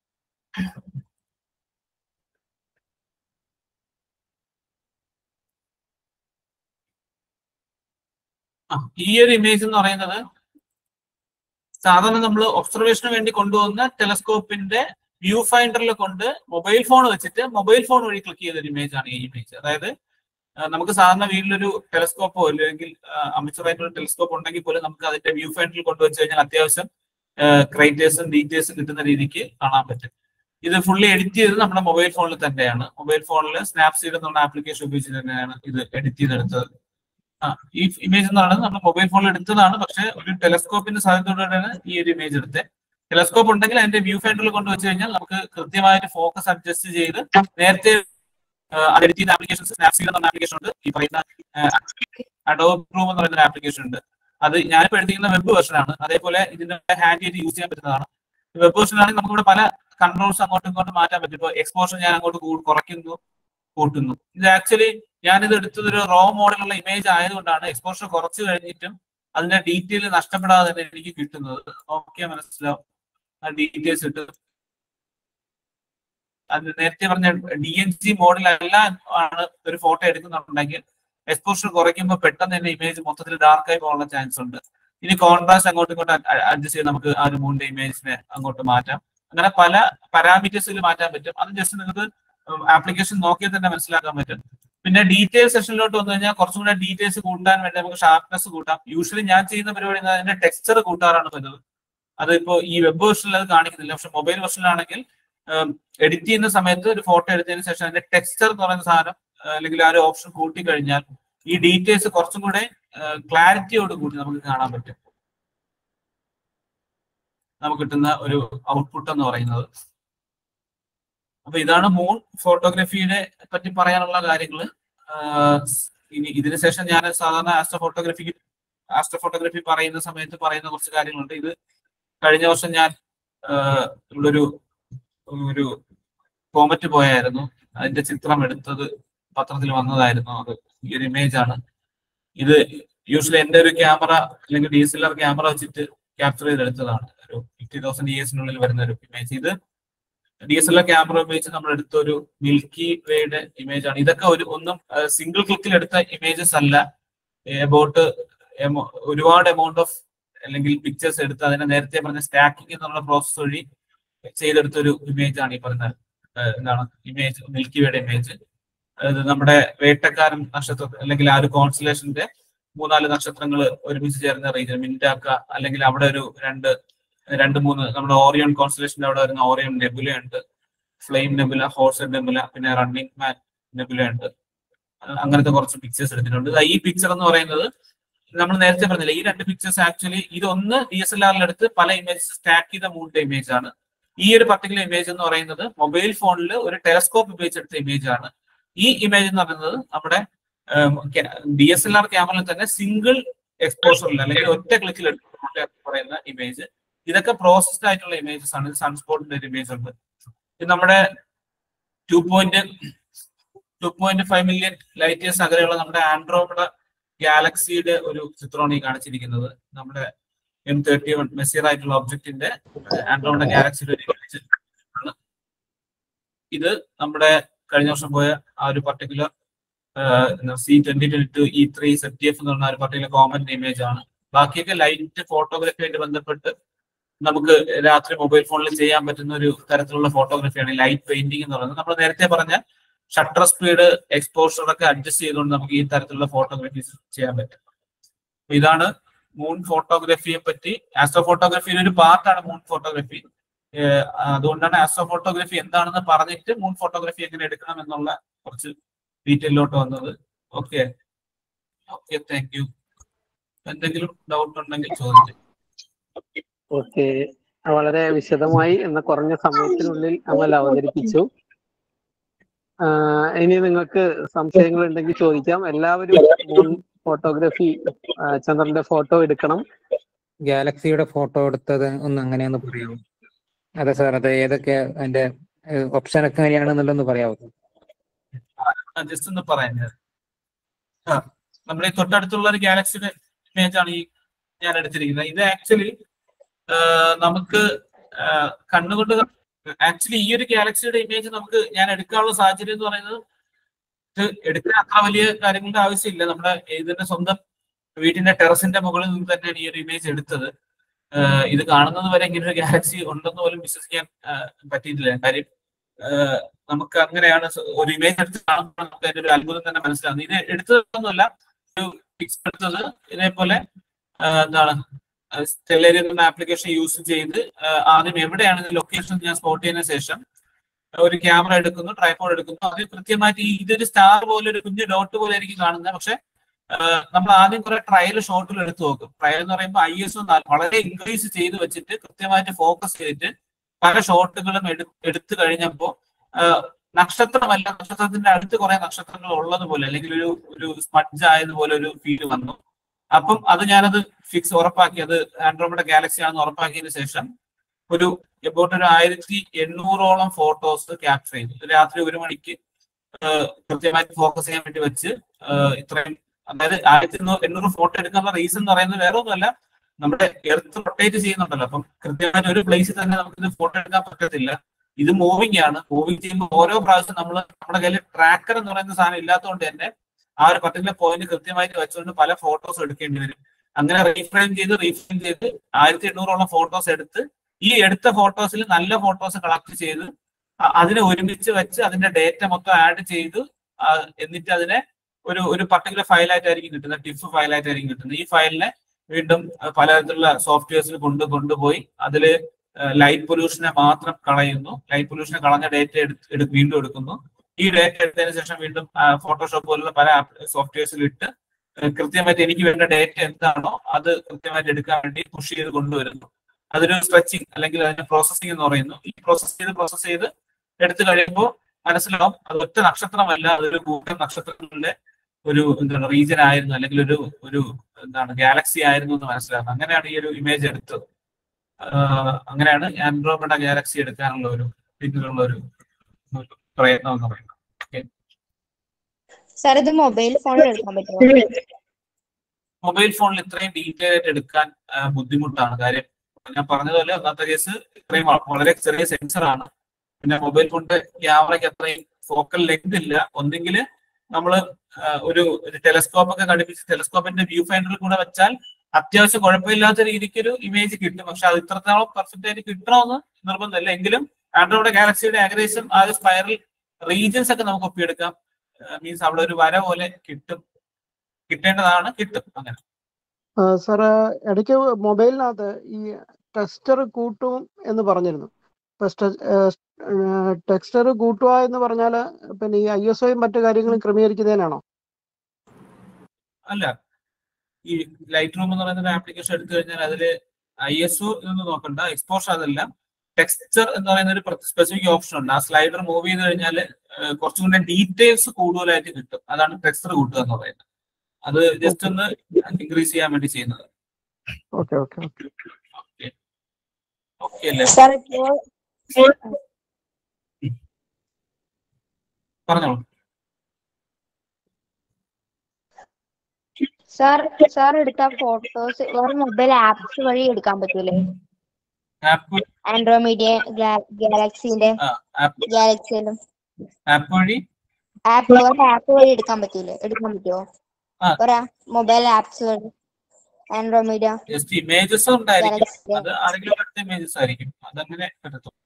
ആ, ഈ ഒരു ഇമേജ് എന്ന് പറയുന്നത് സാധാരണ നമ്മൾ ഒബ്സർവേഷന് വേണ്ടി കൊണ്ടുവന്ന ടെലസ്കോപ്പിന്റെ വ്യൂ ഫൈൻഡറിൽ കൊണ്ട് മൊബൈൽ ഫോൺ വെച്ചിട്ട് മൊബൈൽ ഫോൺ വഴി ക്ലിക്ക് ചെയ്ത ഒരു ഇമേജ് ആണ് ഈ ഇമേജ് അതായത് ആ, നമുക്ക് സാധാരണ വീട്ടിലൊരു ടെലസ്കോപ്പോ അല്ലെങ്കിൽ അമിച്ചറായിട്ടുള്ള ടെലസ്കോപ്പ് ഉണ്ടെങ്കിൽ പോലും നമുക്ക് അതിന്റെ വ്യൂ ഫൈൻഡറിൽ കൊണ്ടുവച്ച് കഴിഞ്ഞാൽ അത്യാവശ്യം ക്രൈറ്റേഴ്സും ഡീറ്റെയിൽസും കിട്ടുന്ന രീതിക്ക് കാണാൻ പറ്റും ഇത് ഫുള്ളി എഡിറ്റ് ചെയ്തത് നമ്മുടെ മൊബൈൽ ഫോണിൽ തന്നെയാണ് മൊബൈൽ ഫോണിൽ സ്നാപ്സീഡ് എന്നുള്ള ആപ്ലിക്കേഷൻ ഉപയോഗിച്ച് തന്നെയാണ് ഇത് എഡിറ്റ് ചെയ്തെടുത്തത് ആ ഈ ഇമേജ് എന്ന് പറയുന്നത് നമ്മൾ മൊബൈൽ ഫോണിൽ എടുത്തതാണ് പക്ഷെ ഒരു ടെലസ്കോപ്പിന്റെ സഹായത്തോടെയാണ് ഈ ഒരു ഇമേജ് എടുത്തത് ടെലസ്കോപ്പ് ഉണ്ടെങ്കിൽ അതിന്റെ വ്യൂ ഫൈൻഡറിൽ കൊണ്ടുവച്ച് കഴിഞ്ഞാൽ നമുക്ക് കൃത്യമായിട്ട് ഫോക്കസ് അഡ്ജസ്റ്റ് ചെയ്ത് നേരത്തെ എഡിറ്റ് ചെയ്ത ആപ്ലിക്കേഷൻസ് സ്നാപ്സീഡ് എന്ന ആപ്ലിക്കേഷൻ ഉണ്ട് ഈ പറയുന്ന അഡോബ് റൂം എന്ന് പറയുന്ന ആപ്ലിക്കേഷൻ ഉണ്ട് അത് ഞാനിപ്പോൾ എടുത്തിരിക്കുന്ന വെബ് വെർഷൻ ആണ് അതേപോലെ ഇതിന്റെ ഹാൻഡ് ചെയ്ത് യൂസ് ചെയ്യാൻ പറ്റുന്നതാണ് വെബ് വെർഷൻ ആണെങ്കിൽ നമുക്ക് ഇവിടെ പല കൺട്രോൾസ് അങ്ങോട്ടും ഇങ്ങോട്ടും മാറ്റാൻ പറ്റും ഇപ്പോൾ എക്സ്പോഷർ ഞാൻ അങ്ങോട്ട് കൂ- കുറയ്ക്കുന്നു കൂട്ടുന്നു ഇത് ആക്ച്വലി ഞാനിത് എടുത്തത് ഒരു റോ മോഡലുള്ള ഇമേജ് ആയതുകൊണ്ടാണ് എക്സ്പോഷർ കുറച്ച് കഴിഞ്ഞിട്ടും അതിന്റെ ഡീറ്റെയിൽ നഷ്ടപ്പെടാതെ തന്നെ എനിക്ക് കിട്ടുന്നത് നോക്കിയാൽ മനസ്സിലാവും ആ ഡീറ്റെയിൽസ് കിട്ടും അത് നേരത്തെ പറഞ്ഞ ഡി എൻ ജി മോഡലല്ല ആണ് ഒരു ഫോട്ടോ എടുക്കുന്നുണ്ടെങ്കിൽ എക്സ്പോഷർ കുറയ്ക്കുമ്പോൾ പെട്ടെന്ന് തന്നെ ഇമേജ് മൊത്തത്തിൽ ഡാർക്ക് ആയി പോകാനുള്ള ചാൻസ് ഉണ്ട് ഇനി കോൺട്രാസ്റ്റ് അങ്ങോട്ടും ഇങ്ങോട്ടും അഡ്ജസ്റ്റ് ചെയ്ത് നമുക്ക് ആ ഒരു മൂന്നിന്റെ ഇമേജിനെ അങ്ങോട്ട് മാറ്റാം അങ്ങനെ പല പാരാമീറ്റേഴ്സിൽ മാറ്റാൻ പറ്റും അത് ജസ്റ്റ് നിങ്ങൾക്ക് ആപ്ലിക്കേഷൻ നോക്കിയാൽ തന്നെ മനസ്സിലാക്കാൻ പറ്റും പിന്നെ ഡീറ്റെയിൽ സെഷനിലോട്ട് വന്നു കഴിഞ്ഞാൽ കുറച്ചും കൂടെ ഡീറ്റെയിൽസ് കൂട്ടാൻ വേണ്ടി നമുക്ക് ഷാർപ്നെസ് കൂട്ടാം യൂഷ്വലി ഞാൻ ചെയ്യുന്ന പരിപാടി എന്താ, അതിന്റെ ടെക്സ്ചർ കൂട്ടാറാണ് പതിവ് അതിപ്പോ ഈ വെബ് വെർഷനിൽ അത് കാണിക്കുന്നില്ല പക്ഷെ മൊബൈൽ വെർഷനിലാണെങ്കിൽ എഡിറ്റ് ചെയ്യുന്ന സമയത്ത് ഒരു ഫോട്ടോ എടുത്തതിന് ശേഷം അതിന്റെ ടെക്സ്ചർ എന്ന് പറയുന്ന സാധനം ആ, അല്ലെങ്കിൽ ആ ഒരു ഓപ്ഷൻ കൂട്ടി കഴിഞ്ഞാൽ ഈ ഡീറ്റെയിൽസ് കുറച്ചും കൂടെ ക്ലാരിറ്റിയോട് കൂടി നമുക്ക് കാണാൻ പറ്റും നമുക്ക് കിട്ടുന്ന ഒരു ഔട്ട്പുട്ട് എന്ന് പറയുന്നത് അപ്പൊ ഇതാണ് മൂൺ ഫോട്ടോഗ്രാഫിയുടെ പറ്റി പറയാനുള്ള കാര്യങ്ങൾ ഇനി ഇതിന് ശേഷം ഞാൻ സാധാരണ ആസ്ട്രോ ഫോട്ടോഗ്രാഫിക്ക് ആസ്ട്രോ ഫോട്ടോഗ്രാഫി പറയുന്ന സമയത്ത് പറയുന്ന കുറച്ച് കാര്യങ്ങളുണ്ട് ഇത് കഴിഞ്ഞ വർഷം ഞാൻ ആഹ് ഇവിടെ ഒരു ഒരു കോമറ്റ് പോയായിരുന്നു അതിന്റെ ചിത്രം എടുത്തത് പത്രത്തിൽ വന്നതായിരുന്നു അത് ഈ ഒരു ഇമേജ് ആണ് ഇത് യൂഷ്വലി എന്റെ ഒരു ക്യാമറ അല്ലെങ്കിൽ D S L R camera വെച്ചിട്ട് ക്യാപ്ചർ ചെയ്തെടുത്തതാണ് ഒരു ഫിഫ്റ്റി തൗസൻഡ് ഇയേഴ്സിനുള്ളിൽ വരുന്ന ഒരു ഇമേജ് ഇത് D S L R camera ഉപയോഗിച്ച് നമ്മൾ എടുത്ത ഒരു മിൽക്കി വേയുടെ ഇമേജ് ആണ് ഇതൊക്കെ ഒരു ഒന്നും സിംഗിൾ ക്ലിക്കിൽ എടുത്ത ഇമേജസ് അല്ല എബൌട്ട് ഒരുപാട് എമൗണ്ട് ഓഫ് അല്ലെങ്കിൽ പിക്ചേഴ്സ് എടുത്ത് അതിനെ നേരത്തെ പറഞ്ഞ സ്റ്റാക്കിംഗ് എന്നുള്ള പ്രോസസ് വഴി ചെയ്തെടുത്ത ഒരു ഇമേജ് ആണ് ഈ പറയുന്ന ഏഹ്, എന്താണ് ഇമേജ് മിൽക്കി വേയുടെ ഇമേജ് അത് നമ്മുടെ വേട്ടക്കാരൻ നക്ഷത്രം അല്ലെങ്കിൽ ആ ഒരു കോൺസ്റ്റലേഷന്റെ മൂന്നാല് നക്ഷത്രങ്ങൾ ഒരുമിച്ച് ചേർന്ന റീജിയൻ മിൻഡാക്ക അല്ലെങ്കിൽ അവിടെ ഒരു രണ്ട് രണ്ട് മൂന്ന് നമ്മുടെ ഓറിയോൺ കോൺസ്റ്റലേഷന്റെ അവിടെ വരുന്ന ഓറിയോൺ നെബുല ഉണ്ട് ഫ്ലെയിം നെബുല ഹോർസ് നെബുല പിന്നെ റണ്ണിങ് മാൻ നെബുല ഉണ്ട് അഹ് അങ്ങനത്തെ കുറച്ച് പിക്ചേഴ്സ് എടുത്തിട്ടുണ്ട് ദാ ഈ പിക്ചർ എന്ന് പറയുന്നത് നമ്മൾ നേരത്തെ പറഞ്ഞില്ല ഈ രണ്ട് പിക്ചേഴ്സ് ആക്ച്വലി ഇതൊന്ന് ഡി എസ് എൽ ആറിൽ എടുത്ത് പല ഇമേജ് സ്റ്റാക്ക് ചെയ്ത മൂന്നിന്റെ ഇമേജ് ആണ് ഈ ഒരു പർട്ടിക്കുലർ ഇമേജ് എന്ന് പറയുന്നത് മൊബൈൽ ഫോണിൽ ഒരു ടെലസ്കോപ്പ് ഉപയോഗിച്ചെടുത്ത ഇമേജ് ആണ് ഈ ഇമേജ് എന്ന് പറയുന്നത് നമ്മുടെ ഡി എസ് എൽ ആർ ക്യാമറയിൽ തന്നെ സിംഗിൾ എക്സ്പോഷറിൽ അല്ലെങ്കിൽ ഒറ്റ ക്ലിക്കിൽ എടുക്കുന്ന പറയുന്ന ഇമേജ് ഇതൊക്കെ പ്രോസസ്ഡ് ആയിട്ടുള്ള ഇമേജസ് ആണ് സൺസ്പോട്ടിന്റെ ഒരു ഇമേജ് ഉണ്ട് ഇത് നമ്മുടെ two point two point five million light years അകലെയുള്ള നമ്മുടെ ആൻഡ്രോയിഡ് ഗാലക്സിയുടെ ഒരു ചിത്രമാണ് ഈ കാണിച്ചിരിക്കുന്നത് നമ്മുടെ എം തേർട്ടി വൺ മെസ്സിയർ ആയിട്ടുള്ള ഒബ്ജക്റ്റിന്റെ ആൻഡ്രോയിഡ് ഗാലക്സിയുടെ ഒരു ഇമേജ് ആണ് ഇത് നമ്മുടെ കഴിഞ്ഞ വർഷം പോയ ആ ഒരു particular C twenty twenty two E three Z T F എന്ന് പറഞ്ഞ ഒരു പർട്ടിക്കുലർ കോമൺ ഇമേജ് ആണ് ബാക്കിയൊക്കെ ലൈറ്റ് ഫോട്ടോഗ്രാഫി ആയിട്ട് ബന്ധപ്പെട്ട് നമുക്ക് രാത്രി മൊബൈൽ ഫോണിൽ ചെയ്യാൻ പറ്റുന്ന ഒരു തരത്തിലുള്ള ഫോട്ടോഗ്രാഫിയാണ് ലൈറ്റ് പെയിന്റിംഗ് എന്ന് പറയുന്നത് നമ്മൾ നേരത്തെ പറഞ്ഞ ഷട്ടർ സ്പീഡ് എക്സ്പോഷർ ഒക്കെ അഡ്ജസ്റ്റ് ചെയ്തുകൊണ്ട് നമുക്ക് ഈ തരത്തിലുള്ള ഫോട്ടോഗ്രാഫീസ് ചെയ്യാൻ പറ്റും അപ്പൊ ഇതാണ് മൂൺ ഫോട്ടോഗ്രാഫിയെ പറ്റി ആസ്ട്രോ ഫോട്ടോഗ്രാഫിയുടെ ഒരു പാർട്ടാണ് മൂൺ ഫോട്ടോഗ്രാഫി അതുകൊണ്ടാണ് ആസ്ട്രോ ഫോട്ടോഗ്രാഫി എന്താണെന്ന് പറഞ്ഞിട്ട് മൂൺ ഫോട്ടോഗ്രാഫി എങ്ങനെ എടുക്കണം എന്നുള്ള കുറച്ച് ഡീറ്റെയിലോട്ട് വന്നത് ഓക്കെ ഓക്കെ താങ്ക് യു എന്തെങ്കിലും ഡൗട്ട് ഉണ്ടെങ്കിൽ ചോദിച്ചു ഓക്കെ വളരെ വിശദമായി എന്ന കുറഞ്ഞ സമയത്തിനുള്ളിൽ അമൽ അവതരിപ്പിച്ചു ആ, ഇനി നിങ്ങൾക്ക് സംശയങ്ങൾ ഉണ്ടെങ്കിൽ ചോദിക്കാം എല്ലാവരും മൂൺ ഫോട്ടോഗ്രാഫി ആ, ചന്ദ്രന്റെ ഫോട്ടോ എടുക്കണം ഗാലക്സിയുടെ ഫോട്ടോ എടുത്തത് ഒന്ന് അങ്ങനെയൊന്ന് പറയാമോ അതെ സാർ അത് ഏതൊക്കെ അതിന്റെ ഓപ്ഷൻ ഒക്കെ എങ്ങനെയാണെന്നുള്ളതൊന്ന് പറയാമോ ജസ്റ്റ് ഒന്ന് പറയാം ഞാൻ ആ നമ്മുടെ ഈ തൊട്ടടുത്തുള്ള ഒരു ഗാലക്സിയുടെ ഇമേജ് ആണ് ഈ ഞാൻ എടുത്തിരിക്കുന്നത് ഇത് ആക്ച്വലി നമുക്ക് ആ, കണ്ണുകൊണ്ട് ആക്ച്വലി ഈ ഒരു ഗാലക്സിയുടെ ഇമേജ് നമുക്ക് ഞാൻ എടുക്കാനുള്ള സാഹചര്യം എന്ന് പറയുന്നത് ഇത് എടുക്കാൻ അത്ര വലിയ കാര്യങ്ങളുടെ ആവശ്യമില്ല നമ്മുടെ ഇതിന്റെ സ്വന്തം വീടിന്റെ ടെറസിന്റെ മുകളിൽ നിന്ന് തന്നെയാണ് ഈ ഒരു ഇമേജ് എടുത്തത് ആ, ഇത് കാണുന്നത് വരെ ഇങ്ങനെ ഒരു ഗാലക്സി ഉണ്ടെന്ന് പോലും വിശ്വസിക്കാൻ ആ, പറ്റിയിട്ടില്ല കാര്യം ആ, നമുക്ക് അങ്ങനെയാണ് സ- ഒരു ഇമേജ് എടുത്ത് കാണുമ്പോൾ നമുക്ക് അതിന്റെ ഒരു അത്ഭുതം തന്നെ മനസ്സിലാകുന്നത് ഇത് എടുത്തതൊന്നുമല്ല ഒരു പിക്സ് എടുത്തത് ഇതേപോലെ ആ, എന്താണ് ടെലേരിയം എന്ന ആപ്ലിക്കേഷൻ യൂസ് ചെയ്ത് ആ, ആദ്യം എവിടെയാണ് ലൊക്കേഷൻ ഞാൻ സ്പോട്ട് ചെയ്തതിനു ശേഷം ഒരു ക്യാമറ എടുക്കുന്നു ട്രൈപോഡ് എടുക്കുന്നു അത് കൃത്യമായിട്ട് ഈ ഇതൊരു സ്റ്റാർ പോലെ ഒരു കുഞ്ഞു ഡോട്ട് പോലെ ആയിരിക്കും കാണുന്നത് പക്ഷെ നമ്മൾ ആദ്യം കുറെ ട്രയൽ ഷോട്ടുകൾ എടുത്ത് നോക്കും ട്രയൽ എന്ന് പറയുമ്പോൾ ഐ എസ് വളരെ ഇൻക്രീസ് ചെയ്ത് വെച്ചിട്ട് കൃത്യമായിട്ട് ഫോക്കസ് ചെയ്തിട്ട് പല ഷോട്ടുകളും എടു എടുത്തു കഴിഞ്ഞപ്പോൾ നക്ഷത്രമല്ല നക്ഷത്രത്തിന്റെ അടുത്ത് കുറെ നക്ഷത്രങ്ങൾ ഉള്ളതുപോലെ അല്ലെങ്കിൽ ഒരു ഒരു സ്മഡ്ജ് ആയതുപോലെ ഒരു ഫീൽ വന്നു അപ്പം അത് ഞാനത് ഫിക്സ് ഉറപ്പാക്കി അത് ആൻഡ്രോമയുടെ ഗാലക്സി ആണെന്ന് ഉറപ്പാക്കിയതിനു ശേഷം ഒരു എബൌട്ട് ഒരു ആയിരത്തി എണ്ണൂറോളം ഫോട്ടോസ് ക്യാപ്ചർ ചെയ്തു രാത്രി ഒരു മണിക്ക് ആഹ് കൃത്യമായിട്ട് ഫോക്കസ് ചെയ്യാൻ വേണ്ടി വെച്ച് ആഹ് ഇത്രയും അതായത് ആയിരത്തി എണ്ണൂറ് ഫോട്ടോ എടുക്കാനുള്ള റീസൺ എന്ന് പറയുന്നത് വേറെ ഒന്നുമല്ല നമ്മുടെ എർത്ത് റൊട്ടേറ്റ് ചെയ്യുന്നുണ്ടല്ലോ അപ്പം കൃത്യമായിട്ട് ഒരു പ്ലേസിൽ തന്നെ നമുക്ക് ഇത് ഫോട്ടോ എടുക്കാൻ പറ്റത്തില്ല ഇത് മൂവിങ് ആണ് മൂവിങ് ചെയ്യുമ്പോൾ ഓരോ പ്രാവശ്യം നമ്മൾ നമ്മുടെ കയ്യിൽ ട്രാക്കർ എന്ന് പറയുന്ന സാധനം ഇല്ലാത്തതുകൊണ്ട് തന്നെ ആ ഒരു പർട്ടിക്കുലർ പോയിന്റ് കൃത്യമായിട്ട് വെച്ചുകൊണ്ട് പല ഫോട്ടോസ് എടുക്കേണ്ടി വരും അങ്ങനെ റീഫ്രെയിം ചെയ്ത് റീഫ്രെയിം ചെയ്ത് ആയിരത്തി എണ്ണൂറോളം ഫോട്ടോസ് എടുത്ത് ഈ എടുത്ത ഫോട്ടോസിൽ നല്ല ഫോട്ടോസ് കളക്ട് ചെയ്ത് അ- അതിനെ ഒരുമിച്ച് വെച്ച് അതിന്റെ ഡേറ്റ മൊത്തം ആഡ് ചെയ്ത് ആ, എന്നിട്ട് അതിനെ ഒരു ഒരു പർട്ടിക്കുലർ ഫയലായിട്ടായിരിക്കും കിട്ടുന്നത് ടിഫ് ഫയലായിട്ടായിരിക്കും കിട്ടുന്നത് ഈ ഫയലിനെ വീണ്ടും അഹ് പലതരത്തിലുള്ള സോഫ്റ്റ്വെയർസിൽ കൊണ്ട് കൊണ്ടുപോയി അതിൽ ലൈറ്റ് പൊല്യൂഷനെ മാത്രം കളയുന്നു ലൈറ്റ് പൊല്യൂഷനെ കളഞ്ഞ ഡേറ്റ എടുത്ത് വീണ്ടും എടുക്കുന്നു ഈ ഡേറ്റ എടുത്തതിന് ശേഷം വീണ്ടും ഫോട്ടോഷോപ്പ് പോലുള്ള പല സോഫ്റ്റ്വെയർസിൽ ഇട്ട് അഹ് കൃത്യമായിട്ട് എനിക്ക് വേണ്ട ഡേറ്റ എന്താണോ അത് കൃത്യമായിട്ട് എടുക്കാൻ വേണ്ടി പുഷ് ചെയ്ത് കൊണ്ടുവരുന്നു അതൊരു സ്ട്രെച്ചിങ് അല്ലെങ്കിൽ അതിന്റെ പ്രോസസ്സിംഗ് എന്ന് പറയുന്നു ഈ പ്രോസസ് ചെയ്ത് പ്രോസസ് ചെയ്ത് എടുത്തു കഴിയുമ്പോൾ മനസ്സിലാവും അത് ഒറ്റ നക്ഷത്രമല്ല അതൊരു കൂട്ടം നക്ഷത്രങ്ങളുടെ ഒരു എന്താണ് റീജിയൻ ആയിരുന്നു അല്ലെങ്കിൽ ഒരു ഒരു എന്താണ് ഗാലക്സി ആയിരുന്നു എന്ന് മനസ്സിലാകും അങ്ങനെയാണ് ഈ ഒരു ഇമേജ് എടുത്തത് ആഹ് അങ്ങനെയാണ് ആൻഡ്രോമഡ ഗാലക്സി എടുക്കാനുള്ള ഒരു പിന്നിലുള്ള ഒരു ഒരു പ്രയത്നം എന്ന് പറയുന്നത് സാർ ഇത് മൊബൈൽ ഫോണിൽ എടുക്കാൻ പറ്റുമോ മൊബൈൽ ഫോണിൽ ഇത്രയും ഡീറ്റെയിൽ ആയിട്ട് എടുക്കാൻ ആ, ബുദ്ധിമുട്ടാണ് കാര്യം ഞാൻ പറഞ്ഞതുപോലെ ഒന്നാമത്തെ കേസ് ഇത്രയും വ- വളരെ ചെറിയ സെൻസർ ആണ് പിന്നെ മൊബൈൽ ഫോണിന്റെ ക്യാമറയ്ക്ക് അത്രയും ഫോക്കൽ ലെങ്ത് ഇല്ല ഒന്നെങ്കിൽ നമ്മൾ ഒരു ടെലസ്കോപ്പ് ഒക്കെ ഘടിപ്പിച്ച് ടെലസ്കോപ്പിന്റെ വ്യൂ ഫൈൻഡറിൽ കൂടെ വെച്ചാൽ അത്യാവശ്യം കുഴപ്പമില്ലാത്ത രീതിക്ക് ഒരു ഇമേജ് കിട്ടും പക്ഷെ അത് ഇത്രത്തോളം പെർഫെക്റ്റ് ആയിട്ട് കിട്ടണമെന്ന് നിർബന്ധമില്ല എങ്കിലും ആൻഡ്രോയിഡ് ഗാലക്സിയുടെ ഏകദേശം ആ ഒരു സ്പൈറൽ റീജിയൻസ് ഒക്കെ നമുക്ക് ഒപ്പിയെടുക്കാം മീൻസ് അവിടെ ഒരു വര പോലെ കിട്ടും കിട്ടേണ്ടതാണ് കിട്ടും അങ്ങനെ സാറ് ഇടയ്ക്ക് മൊബൈലിനകത്ത് ഈ ടെക്സ്റ്റർ കൂട്ടും എന്ന് പറഞ്ഞിരുന്നു ടെക്സ്റ്റർ കൂട്ടുക എന്ന് പറഞ്ഞാൽ പിന്നെ ഈ ഐ എസ് ഒയും മറ്റു കാര്യങ്ങളും ക്രമീകരിക്കുന്നതിനാണോ അല്ല ഈ ലൈറ്റ് റൂം എന്ന് പറയുന്ന ഒരു ആപ്ലിക്കേഷൻ എടുത്തു കഴിഞ്ഞാൽ അതിൽ ഐ എസ് ഒ എന്ന് നോക്കണ്ട എക്സ്പോഷർ അതല്ല ടെക്സ്ചർ എന്ന് പറയുന്ന ഒരു സ്പെസിഫിക് ഓപ്ഷൻ ഉണ്ട് ആ സ്ലൈഡർ മൂവ് ചെയ്ത് കഴിഞ്ഞാൽ കുറച്ചും കൂടെ ഡീറ്റെയിൽസ് കൂടുതലായിട്ട് കിട്ടും അതാണ് ടെക്സ്ചർ കൂട്ടുക എന്ന് പറയുന്നത് അത് ജസ്റ്റ് ഒന്ന് ഇൻക്രീസ് ചെയ്യാൻ വേണ്ടി ചെയ്യുന്നത് okay okay okay okay okay അല്ലേ സാർ ഇപ്പോൾ പറഞ്ഞോളൂ സാർ സാർ എടുത്ത ഫോട്ടോസ് വേറെ മൊബൈൽ ആപ്സ് വഴി എടുക്കാൻ പറ്റൂലേ ആപ്പ് ആൻഡ്രോമീഡിയ ഗാലക്സിന്റെ ആപ്പ് ഗാലക്സിയിലും ആപ്പ് വഴി ആപ്പ് വേറെ ആപ്പ് വഴി എടുക്കാൻ പറ്റൂലേ എടുക്കാൻ പറ്റുമോ ആ. വേറെ മൊബൈൽ ആപ്സ് വഴി ആൻഡ്രോമീഡിയ ജസ്റ്റ് ഇമേജസ് ഉണ്ടായിരിക്കും ഗാലക്സി അത് ആരെങ്കിലും അടുത്ത ഇമേജസ് ആയിരിക്കും അതങ്ങനെ പറ്റത്തുള്ളൂ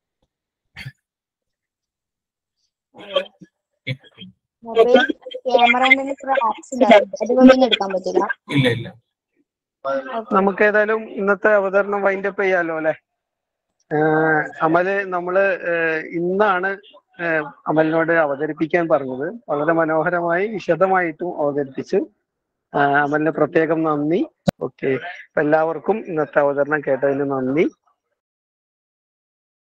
Okay. മൊബൈൽ ക്യാമറ കുറെ ആപ്സ് ഉണ്ടാവും അതുവഴി ഒന്നും എടുക്കാൻ പറ്റില്ല ഇല്ല ഇല്ല നമുക്ക് ഏതായാലും ഇന്നത്തെ അവതരണം വൈൻഡപ്പ് ചെയ്യാലോ അല്ലെ അമല് നമ്മള് ഏഹ് ഇന്നാണ് ഏഹ് അമലിനോട് അവതരിപ്പിക്കാൻ പറഞ്ഞത് വളരെ മനോഹരമായി വിശദമായിട്ടും അവതരിപ്പിച്ചു ആഹ് അമലിന് പ്രത്യേകം നന്ദി ഓക്കെ എല്ലാവർക്കും ഇന്നത്തെ അവതരണം കേട്ടതിന് നന്ദി